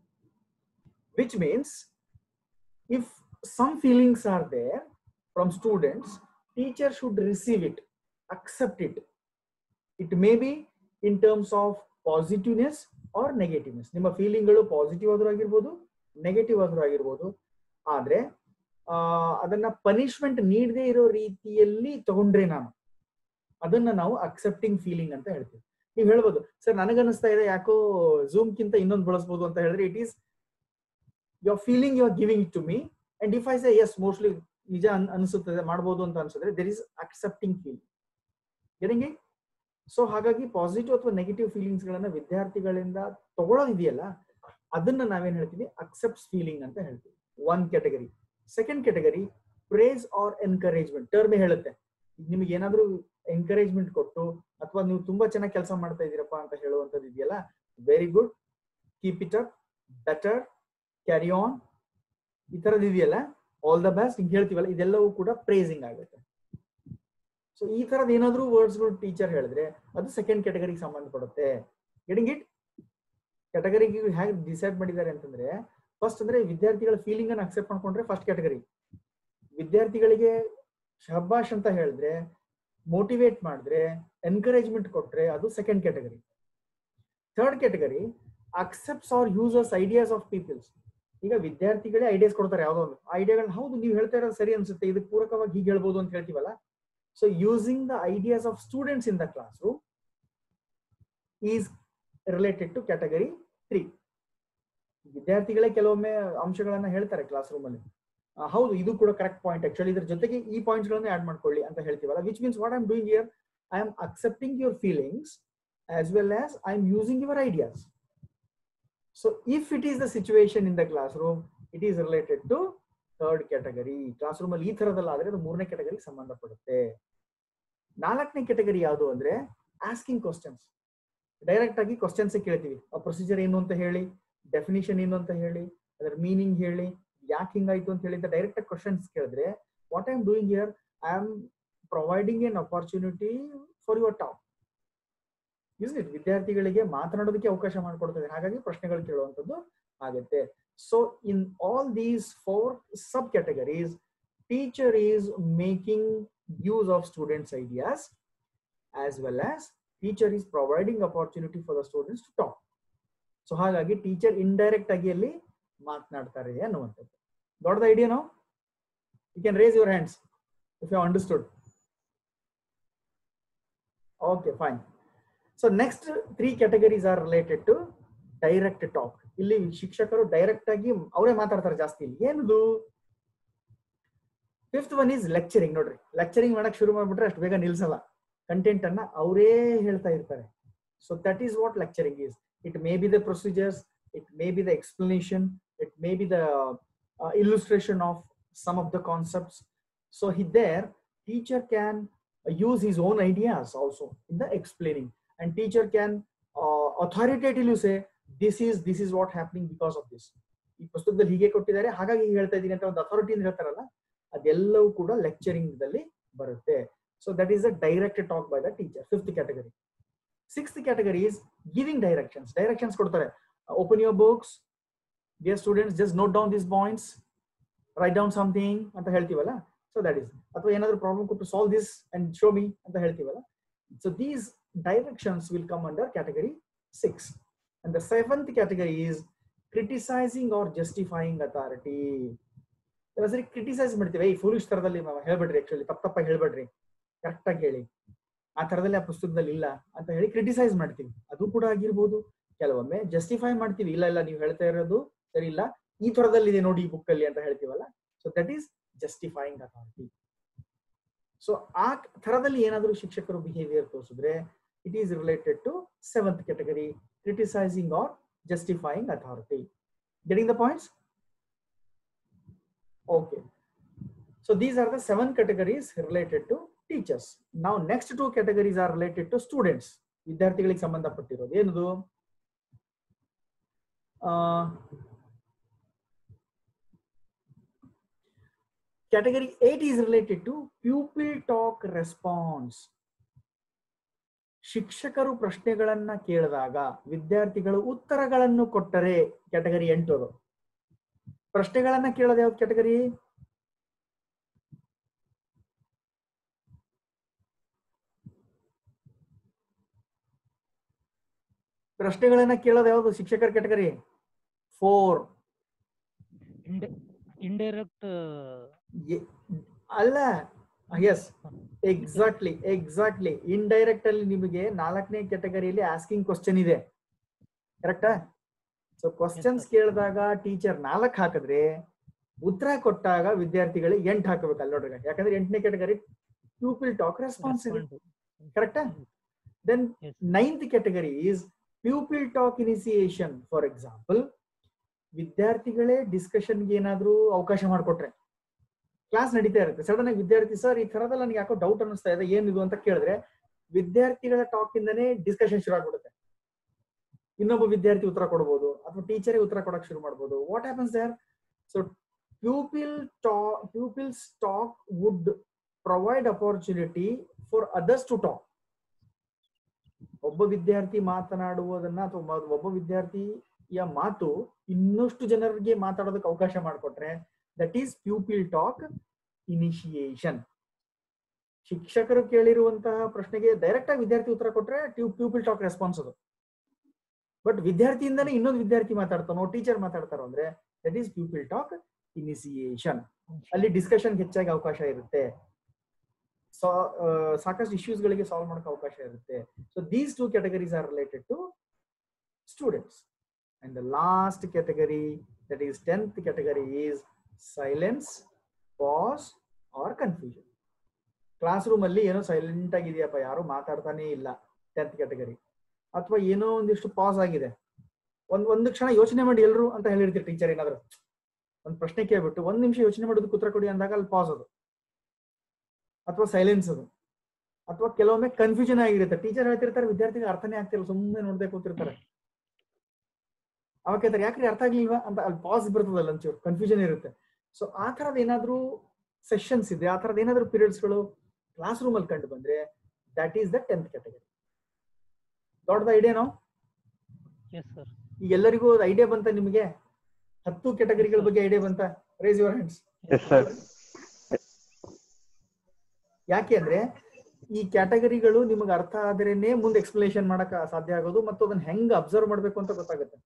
which means if some feelings are there from students teacher should receive it accept it it may be in terms of positiveness or negativeness ನಿಮ್ಮ ಫೀಲಿಂಗ್ಗಳು ಪಾಸಿಟಿವ್ ಆದ್ರೂ ಆಗಿರ್ಬೋದು ನೆಗೆಟಿವ್ ಆದ್ರೂ ಆಗಿರ್ಬೋದು ಆದ್ರೆ ಆ ಅದನ್ನ ಪನಿಷ್ಮೆಂಟ್ ನೀಡದೇ ಇರೋ ರೀತಿಯಲ್ಲಿ ತಗೊಂಡ್ರೆ ನಾನು ಅದನ್ನ ನಾವು ಅಕ್ಸೆಪ್ಟಿಂಗ್ ಫೀಲಿಂಗ್ ಅಂತ ಹೇಳ್ತೀವಿ ನೀವು ಹೇಳ್ಬೋದು ಸರ್ ನನಗನ್ನಿಸ್ತಾ ಇದೆ ಯಾಕೋ ಝೂಮ್ ಕಿಂತ ಇನ್ನೊಂದು ಬಳಸ್ಬೋದು ಅಂತ ಹೇಳಿದ್ರೆ it is you are feeling you are giving it to me and if I say yes mostly ನಿಜ ಅನ್ ಅನಿಸುತ್ತದೆ ಮಾಡ್ಬೋದು ಅಂತ ಅನ್ಸಿದ್ರೆ there is accepting feeling getting so ಹಾಗಾಗಿ ಪಾಸಿಟಿವ್ ಅಥವಾ ನೆಗೆಟಿವ್ ಫೀಲಿಂಗ್ಸ್ ಗಳನ್ನ ವಿದ್ಯಾರ್ಥಿಗಳಿಂದ ತಗೊಳ್ಳೋದಿದೆಯಲ್ಲ ಅದನ್ನ ನಾವೇನ್ ಹೇಳ್ತೀವಿ ಅಕ್ಸೆಪ್ಟ್ಸ್ ಫೀಲಿಂಗ್ ಅಂತ ಹೇಳ್ತೀವಿ one category second category praise or encouragement ಟರ್ಮೇ ಹೇಳುತ್ತೆ ಈಗ ನಿಮಗೆ ಏನಾದ್ರೂ ಎನ್ಕರೇಜ್ಮೆಂಟ್ ಕೊಟ್ಟು ಅಥವಾ ನೀವು ತುಂಬಾ ಚೆನ್ನಾಗಿ ಕೆಲಸ ಮಾಡ್ತಾ ಇದ್ದೀರಪ್ಪ ಅಂತ ಹೇಳುವಂತದ್ದು ಇದೆಯಲ್ಲ very good keep it up better carry on ಈ ತರದ್ ಇದೆಯಲ್ಲ ಆಲ್ ದ ಬೆಸ್ಟ್ ಹಿಂಗ್ ಹೇಳ್ತೀವಲ್ಲ ಇದೆಲ್ಲವೂ ಕೂಡ ಪ್ರೇಸಿಂಗ್ ಆಗುತ್ತೆ ಸೊ ಈ ತರದ್ ಏನಾದ್ರೂ ವರ್ಡ್ಸ್ಗಳು ಟೀಚರ್ ಹೇಳಿದ್ರೆ ಅದು ಸೆಕೆಂಡ್ ಕ್ಯಾಟಗರಿಗೆ ಸಂಬಂಧಪಡುತ್ತೆ ಗೆಟಿಂಗ್ ಇಟ್ ಕ್ಯಾಟಗರಿಗೆ ಹೇಗೆ ಡಿಸೈಡ್ ಮಾಡಿದ್ದಾರೆ ಅಂತಂದ್ರೆ ಫಸ್ಟ್ ಅಂದ್ರೆ ವಿದ್ಯಾರ್ಥಿಗಳ ಫೀಲಿಂಗ್ ಅನ್ನು ಅಕ್ಸೆಪ್ಟ್ ಮಾಡ್ಕೊಂಡ್ರೆ ಫಸ್ಟ್ ಕ್ಯಾಟಗರಿ ವಿದ್ಯಾರ್ಥಿಗಳಿಗೆ ಶಹಬಾಷ್ ಅಂತ ಹೇಳಿದ್ರೆ ಮೋಟಿವೇಟ್ ಮಾಡಿದ್ರೆ ಎನ್ಕರೇಜ್ಮೆಂಟ್ ಕೊಟ್ರೆ ಅದು second category third category accepts or users ideas of peoples ಈಗ ವಿದ್ಯಾರ್ಥಿಗಳೇ ಐಡಿಯಾಸ್ ಕೊಡ್ತಾರೆ ಯಾವ್ದೋ ಒಂದು ಐಡಿಯಾಗಳನ್ನ ಹೌದು ನೀವು ಹೇಳ್ತಾ ಇರೋದು ಸರಿ ಅನ್ಸುತ್ತೆ ಇದಕ್ಕೆ ಪೂರಕವಾಗಿ ಹೀಗೆ ಹೇಳ್ಬೋದು ಅಂತ ಹೇಳ್ತೀವಲ್ಲ so using the ideas of students in the class classroom is related to category three ವಿದ್ಯಾರ್ಥಿಗಳೇ ಕೆಲವೊಮ್ಮೆ ಅಂಶಗಳನ್ನ ಹೇಳ್ತಾರೆ ಕ್ಲಾಸ್ ರೂಮ್ ಅಲ್ಲಿ ಹೌದು ಇದು ಕೂಡ ಕರೆಕ್ಟ್ ಪಾಯಿಂಟ್ ಆಕ್ಚುಲಿ ಇದ್ರ ಜೊತೆಗೆ ಈ ಪಾಯಿಂಟ್ಸ್ ಗಳನ್ನ ಆಡ್ ಮಾಡ್ಕೊಳ್ಳಿ ಅಂತ ಹೇಳ್ತೀವಲ್ಲ which means what I'm doing here I am accepting your feelings as well as I am using your ideas so if it is the situation in the class classroom it is related to third category class room ಅಲ್ಲಿ ಈ ತರದಲ್ಲ ಆದ್ರೆ ಅದು ಮೂರನೇ ಕ್ಯಾಟಗರಿಗೆ ಸಂಬಂಧಪಡುತ್ತೆ ನಾಲ್ಕನೇ category ಯಾವುದು ಅಂದ್ರೆ asking questions direct ಆಗಿ questions ಕೇಳ್ತೀವಿ ಆ ಪ್ರೊಸೀಜರ್ ಏನು ಅಂತ ಹೇಳಿ ಡೆಫಿನಿಷನ್ ಏನು ಅಂತ ಹೇಳಿ ಅದರ ಮೀನಿಂಗ್ ಹೇಳಿ ಯಾಕೆ ಹಿಂಗಾಯ್ತು ಅಂತ ಹೇಳಿದ ಡೈರೆಕ್ಟ್ ಆಗಿ ಕ್ವಶನ್ಸ್ ಕೇಳಿದ್ರೆ what I am doing here I am providing an opportunity for your top is it ವಿದ್ಯಾರ್ಥಿಗಳಿಗೆ ಮಾತನಾಡೋದಕ್ಕೆ ಅವಕಾಶ ಮಾಡಿಕೊಡ್ತದೆ ಹಾಗಾಗಿ ಪ್ರಶ್ನೆಗಳು ಕೇಳುವಂಥದ್ದು ಆಗುತ್ತೆ so in all these four sub categories teacher is making use of students ideas as well as teacher is providing opportunity for the students to talk so ಹಾಗಾಗಿ teacher indirect ಆಗಿ ಅಲ್ಲಿ ಮಾತನಾಡ್ತಾರೆ ಅನ್ನುವಂಥದ್ದು ದೊಡ್ಡದ ಐಡಿಯಾನೋ you can raise your hands if you understood okay fine so next three categories are related to direct talk ಇಲ್ಲಿ ಶಿಕ್ಷಕರು direct ಆಗಿ ಅವರೇ ಮಾತಾಡ್ತಾರೆ ಜಾಸ್ತಿ ಇಲ್ಲಿ ಏನದು ಫಿಫ್ತ್ ಒನ್ ಈಸ್ ಲೆಕ್ಚರಿಂಗ್ ನೋಡ್ರಿ ಲೆಕ್ಚರಿಂಗ್ ಮಾಡಕ್ ಶುರು ಮಾಡ್ಬಿಟ್ರೆ ಅಷ್ಟು ಬೇಗ ನಿಲ್ಸಲ್ಲ ಕಂಟೆಂಟ್ ಅನ್ನ ಅವರೇ ಹೇಳ್ತಾ ಇರ್ತಾರೆ so that is what lecturing is it may be the procedures it may be the explanation it may be the illustration of some of the concepts so he there teacher can use his own ideas also in the explaining and teacher can uh, authoritatively say this is this is what happening because of this ಈ ಪುಸ್ತಕದಲ್ಲಿ ಹೀಗೆ ಕೊಟ್ಟಿದ್ದಾರೆ ಹಾಗಾಗಿ ಹೀಗೆ ಹೇಳ್ತಾ ಇದ್ದೀನಿ ಅಂತ ಒಂದು ಅಥಾರಿಟಿ ಹೇಳ್ತಾರಲ್ಲ ಅದೆಲ್ಲವೂ ಕೂಡ ಲೆಕ್ಚರಿಂಗ್ ದಲ್ಲಿ ಬರುತ್ತೆ so that is a direct talk by the teacher fifth category sixth category is giving directions directions ಕೊಡ್ತಾರೆ open your books dear students just note down this points write down something ಅಂತ ಹೇಳ್ತೀವಲ್ಲ so that is ಅಥವಾ ಏನಾದ್ರು problem ಕೊಟ್ಟು solve this and show me ಅಂತ ಹೇಳ್ತೀವಲ್ಲ so these directions will come under category six and the seventh category is criticising or justifying authority ಸರಿ criticise ಮಾಡ್ತೀವಿ ಈ ಫೂಲಿಶ್ ತರದಲ್ಲಿ ಹೇಳ್ಬೇಡ್ರಿ ಆಕ್ಚುಲಿ ತಪ್ಪ ತಪ್ಪಾಗಿ ಹೇಳ್ಬೇಡ್ರಿ ಕರೆಕ್ಟ್ ಆಗಿ ಹೇಳಿ ಆ ತರದಲ್ಲಿ ಆ ಪುಸ್ತಕದಲ್ಲಿ ಇಲ್ಲ ಅಂತ ಹೇಳಿ ಕ್ರಿಟಿಸೈಸ್ ಮಾಡ್ತೀವಿ ಅದು ಕೂಡ ಆಗಿರ್ಬೋದು ಕೆಲವೊಮ್ಮೆ ಜಸ್ಟಿಫೈ ಮಾಡ್ತೀವಿ ಇಲ್ಲ ಇಲ್ಲ ನೀವು ಹೇಳ್ತಾ ಇರೋದು ಸರಿ ಇಲ್ಲ ಈ ತರದಲ್ಲಿ ಇದೆ ನೋಡಿ ಈ ಬುಕ್ ಅಲ್ಲಿ ಅಂತ ಹೇಳ್ತೀವಲ್ಲ so that is justifying authority so ಆ ಥರದಲ್ಲಿ ಏನಾದರೂ ಶಿಕ್ಷಕರು ಬಿಹೇವಿಯರ್ ತೋರಿಸಿದ್ರೆ it is related to seventh category criticising or justifying authority getting the points okay so these are the seven categories related to teachers ನಾವು next two categories are related to students ವಿದ್ಯಾರ್ಥಿಗಳಿಗೆ ಸಂಬಂಧಪಟ್ಟಿರೋದು ಏನದು category eight is related to pupil talk response ಶಿಕ್ಷಕರು ಪ್ರಶ್ನೆಗಳನ್ನ ಕೇಳಿದಾಗ ವಿದ್ಯಾರ್ಥಿಗಳು ಉತ್ತರಗಳನ್ನು ಕೊಟ್ಟರೆ ಕ್ಯಾಟಗರಿ ಎಂಟು ಅದು ಪ್ರಶ್ನೆಗಳನ್ನ ಕೇಳೋದು ಯಾವ್ದು ಕ್ಯಾಟಗರಿ ಪ್ರಶ್ನೆಗಳನ್ನ ಕೇಳೋದು ಯಾವ್ದು ಶಿಕ್ಷಕರ ಕ್ಯಾಟಗರಿ ಫೋರ್ ಇಂಡೈರೆಕ್ಟ್ ಅಲ್ಲ ಎಸ್ ಎಕ್ಸಾಕ್ಟ್ಲಿ ಎಕ್ಸಾಕ್ಟ್ಲಿ ಇಂಡೈರೆಕ್ಟ್ ಅಲ್ಲಿ ನಿಮಗೆ ನಾಲ್ಕನೇ ಕ್ಯಾಟಗರಿಯಲ್ಲಿ ಆಸ್ಕಿಂಗ್ ಕ್ವಶನ್ ಇದೆ ಕರೆಕ್ಟಾ ಸೊ ಕ್ವಶನ್ಸ್ ಕೇಳಿದಾಗ ಟೀಚರ್ ನಾಲ್ಕು ಹಾಕಿದ್ರೆ ಉತ್ತರ ಕೊಟ್ಟಾಗ ವಿದ್ಯಾರ್ಥಿಗಳಿಗೆ ಎಂಟು ಹಾಕಬೇಕು ಅಲ್ಲಿ ನೋಡ್ರಿ ಯಾಕಂದ್ರೆ ಎಂಟನೇ ಕ್ಯಾಟಗರಿ ಪ್ಯೂಪಿಲ್ ಟಾಕ್ ರೆಸ್ಪಾನ್ಸ್ ಇದೆ ಕರೆಕ್ಟಾ then Yes. Ninth category is pupil talk initiation for example ವಿದ್ಯಾರ್ಥಿಗಳೇ ಡಿಸ್ಕಷನ್ಗೆ ಏನಾದ್ರೂ ಅವಕಾಶ ಮಾಡಿಕೊಟ್ರೆ ಕ್ಲಾಸ್ ನಡೀತಾ ಇರುತ್ತೆ ಸಡನ್ ಆಗಿ ವಿದ್ಯಾರ್ಥಿ ಸರ್ ಈ ತರದಲ್ಲಿ ನನಗೆ ಯಾಕೋ ಡೌಟ್ ಅನಿಸ್ತಾ ಇದೆ ಏನಿದು ಅಂತ ಕೇಳಿದ್ರೆ ವಿದ್ಯಾರ್ಥಿಗಳ ಟಾಕ್ ಇಂದನೇ ಡಿಸ್ಕಷನ್ ಶುರು ಆಗ್ಬಿಡುತ್ತೆ ಇನ್ನೊಬ್ಬ ವಿದ್ಯಾರ್ಥಿ ಉತ್ತರ ಕೊಡ್ಬೋದು ಅಥವಾ ಟೀಚರೇ ಉತ್ತರ ಕೊಡಕ್ ಶುರು ಮಾಡ್ಬೋದು what happens there so pupil talk pupils talk would provide opportunity for others to talk ಒಬ್ಬ ವಿದ್ಯಾರ್ಥಿ ಮಾತನಾಡುವುದನ್ನ ಅಥವಾ ಮ- ಒಬ್ಬ ವಿದ್ಯಾರ್ಥಿಯ ಮಾತು ಇನ್ನಷ್ಟು ಜನರಿಗೆ ಮಾತಾಡೋದಕ್ಕೆ ಅವಕಾಶ ಮಾಡಿಕೊಟ್ರೆ that is pupil talk initiation ಶಿಕ್ಷಕರು ಕೇಳಿರುವಂತಹ ಪ್ರಶ್ನೆಗೆ ಡೈರೆಕ್ಟ್ ಆಗಿ ವಿದ್ಯಾರ್ಥಿ ಉತ್ತರ ಕೊಟ್ರೆ ಪ್ಯೂಪಿಲ್ ಟಾಕ್ ರೆಸ್ಪಾನ್ಸ್ ಅದು ಬಟ್ ವಿದ್ಯಾರ್ಥಿಯಿಂದನೇ ಇನ್ನೊಂದು ವಿದ್ಯಾರ್ಥಿ ಮಾತಾಡ್ತಾನೋ ಟೀಚರ್ ಮಾತಾಡ್ತಾರೋ ಅಂದ್ರೆ that is pupil talk initiation ಅಲ್ಲಿ ಡಿಸ್ಕಷನ್ ಹೆಚ್ಚಾಗಿ ಅವಕಾಶ ಇರುತ್ತೆ ಸೊ ಸಾಕಷ್ಟು issues ಗಳಿಗೆ ಸಾಲ್ವ್ ಮಾಡಕ್ಕೆ ಅವಕಾಶ ಇರುತ್ತೆ so these two categories are related to students and the last category that is tenth category is silence pause or confusion class room ಅಲ್ಲಿ ಏನೋ ಸೈಲೆಂಟ್ ಆಗಿದೆಯಪ್ಪ ಯಾರು ಮಾತಾಡ್ತಾನೆ ಇಲ್ಲ ಟೆಂತ್ ಕ್ಯಾಟಗರಿ ಅಥವಾ ಏನೋ ಒಂದಿಷ್ಟು ಪಾಸ್ ಆಗಿದೆ ಒಂದ್ ಒಂದು ಕ್ಷಣ ಯೋಚನೆ ಮಾಡಿ ಎಲ್ರು ಅಂತ ಹೇಳಿರ್ತೀರಿ ಟೀಚರ್ ಏನಾದ್ರು ಒಂದ್ ಪ್ರಶ್ನೆ ಕೇಳ್ಬಿಟ್ಟು ಒಂದ್ ನಿಮಿಷ ಯೋಚನೆ ಮಾಡೋದಕ್ಕೆ ಉತ್ತರ ಕೊಡಿ ಅಂದಾಗ ಅಲ್ಲಿ ಪಾಸ್ ಅದು ಅಥವಾ ಸೈಲೆನ್ಸ್ ಅದು ಅಥವಾ ಕೆಲವೊಮ್ಮೆ ಕನ್ಫ್ಯೂಷನ್ ಆಗಿರುತ್ತೆ ಟೀಚರ್ ಹೇಳ್ತಿರ್ತಾರೆ ವಿದ್ಯಾರ್ಥಿಗೆ ಅರ್ಥನೇ ಆಗ್ತಿಲ್ಲ ಸುಮ್ಮನೆ ನೋಡ್ದೆ ಕೂತಿರ್ತಾರೆ ಅವಾಗ ಕೇಳ್ತಾರೆ ಯಾಕ್ರಿ ಅರ್ಥ ಆಗ್ಲಿಲ್ವಾ ಅಂತ ಅಲ್ಲಿ ಪಾಸ್ ಬರ್ತದಲ್ಲ ಒಂಚೂರು ಕನ್ಫ್ಯೂಷನ್ ಇರುತ್ತೆ ಸೊ ಆ ತರದ್ ಏನಾದ್ರೂ ಸೆಷನ್ಸ್ ಇದೆ ಆ ತರದ್ ಏನಾದ್ರೂ periods ಗಳು ಕ್ಲಾಸ್ ರೂಮ್ ಅಲ್ಲಿ ಕಂಡು ಬಂದ್ರೆ that is the tenth category ದೊಡ್ಡದ ಐಡಿಯಾನೋ ಎಸ್ ಸರ್ ಈಗ ಎಲ್ಲರಿಗೂ ಐಡಿಯಾ ಬಂತ ನಿಮಗೆ ಹತ್ತು ಕ್ಯಾಟಗರಿಗಳ ಬಗ್ಗೆ ಐಡಿಯಾ ಬಂತ raise your hands yes sir ಯಾಕೆ ಅಂದ್ರೆ ಈ ಕ್ಯಾಟಗರಿಗಳು ನಿಮಗೆ ಅರ್ಥ ಆದ್ರೇನೆ ಮುಂದೆ ಎಕ್ಸ್ಪ್ಲನೇಷನ್ ಮಾಡಕ್ ಸಾಧ್ಯ ಆಗೋದು ಮತ್ತು ಅದನ್ನ ಹೆಂಗ್ ಅಬ್ಸರ್ವ್ ಮಾಡ್ಬೇಕು ಅಂತ ಗೊತ್ತಾಗುತ್ತೆ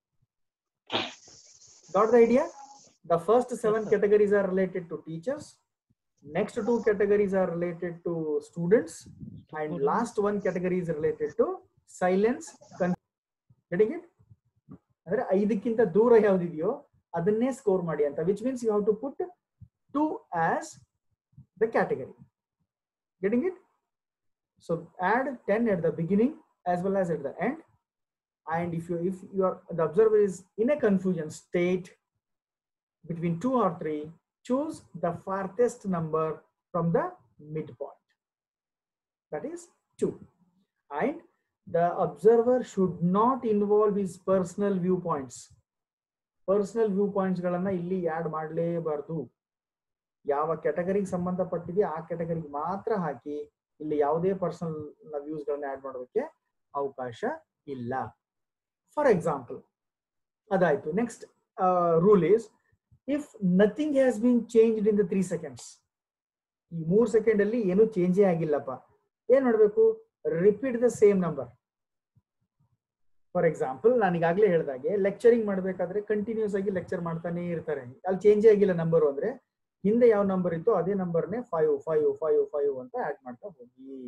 got the idea the first seven sir. categories are related to teachers next two categories are related to students and Students. last one category is related to silence con- getting it ಅಂದ್ರೆ ಐದಕ್ಕಿಂತ ದೂರ ಯಾವ್ದಿದೆಯೋ ಅದನ್ನೇ score ಮಾಡಿ ಅಂತ which means you have to put two as the category getting it so add ten at the beginning as well as at the end and if you if you are the observer is in a confusion state between two or three choose the farthest number from the midpoint that is two and the observer should not involve his personal viewpoints personal view points ಗಳನ್ನ ಇಲ್ಲಿ add ಮಾಡಲೇಬಾರ್ದು ಯಾವ ಕೆಟಗರಿಗೆ ಸಂಬಂಧಪಟ್ಟಿದೆ ಆ ಕೆಟಗರಿಗೆ ಮಾತ್ರ ಹಾಕಿ ಇಲ್ಲಿ ಯಾವುದೇ personal views ಗಳನ್ನ add ಮಾಡೋದಕ್ಕೆ ಅವಕಾಶ ಇಲ್ಲ ಫಾರ್ ಎಕ್ಸಾಂಪಲ್ ಅದಾಯ್ತು next rule is if nothing has been changed in the three seconds ಈ ಮೂರ್ ಸೆಕೆಂಡ್ ಅಲ್ಲಿ ಏನು ಚೇಂಜೇ ಆಗಿಲ್ಲಪ್ಪ ಏನ್ ಮಾಡ್ಬೇಕು repeat the same number for example ನಾನು ಈಗಾಗಲೇ ಹೇಳ್ದಾಗೆ ಲೆಕ್ಚರಿಂಗ್ ಮಾಡ್ಬೇಕಾದ್ರೆ ಕಂಟಿನ್ಯೂಸ್ ಆಗಿ ಲೆಕ್ಚರ್ ಮಾಡ್ತಾನೆ ಇರ್ತಾರೆ ಅಲ್ಲಿ ಚೇಂಜೇ ಆಗಿಲ್ಲ ನಂಬರ್ ಅಂದ್ರೆ ಹಿಂದೆ ಯಾವ ನಂಬರ್ ಇತ್ತು ಅದೇ ನಂಬರ್ನೇ ಫೈವ್ ಫೈವ್ ಫೈವ್ ಫೈವ್ ಅಂತ ಆಡ್ ಮಾಡ್ತಾ ಹೋಗಿ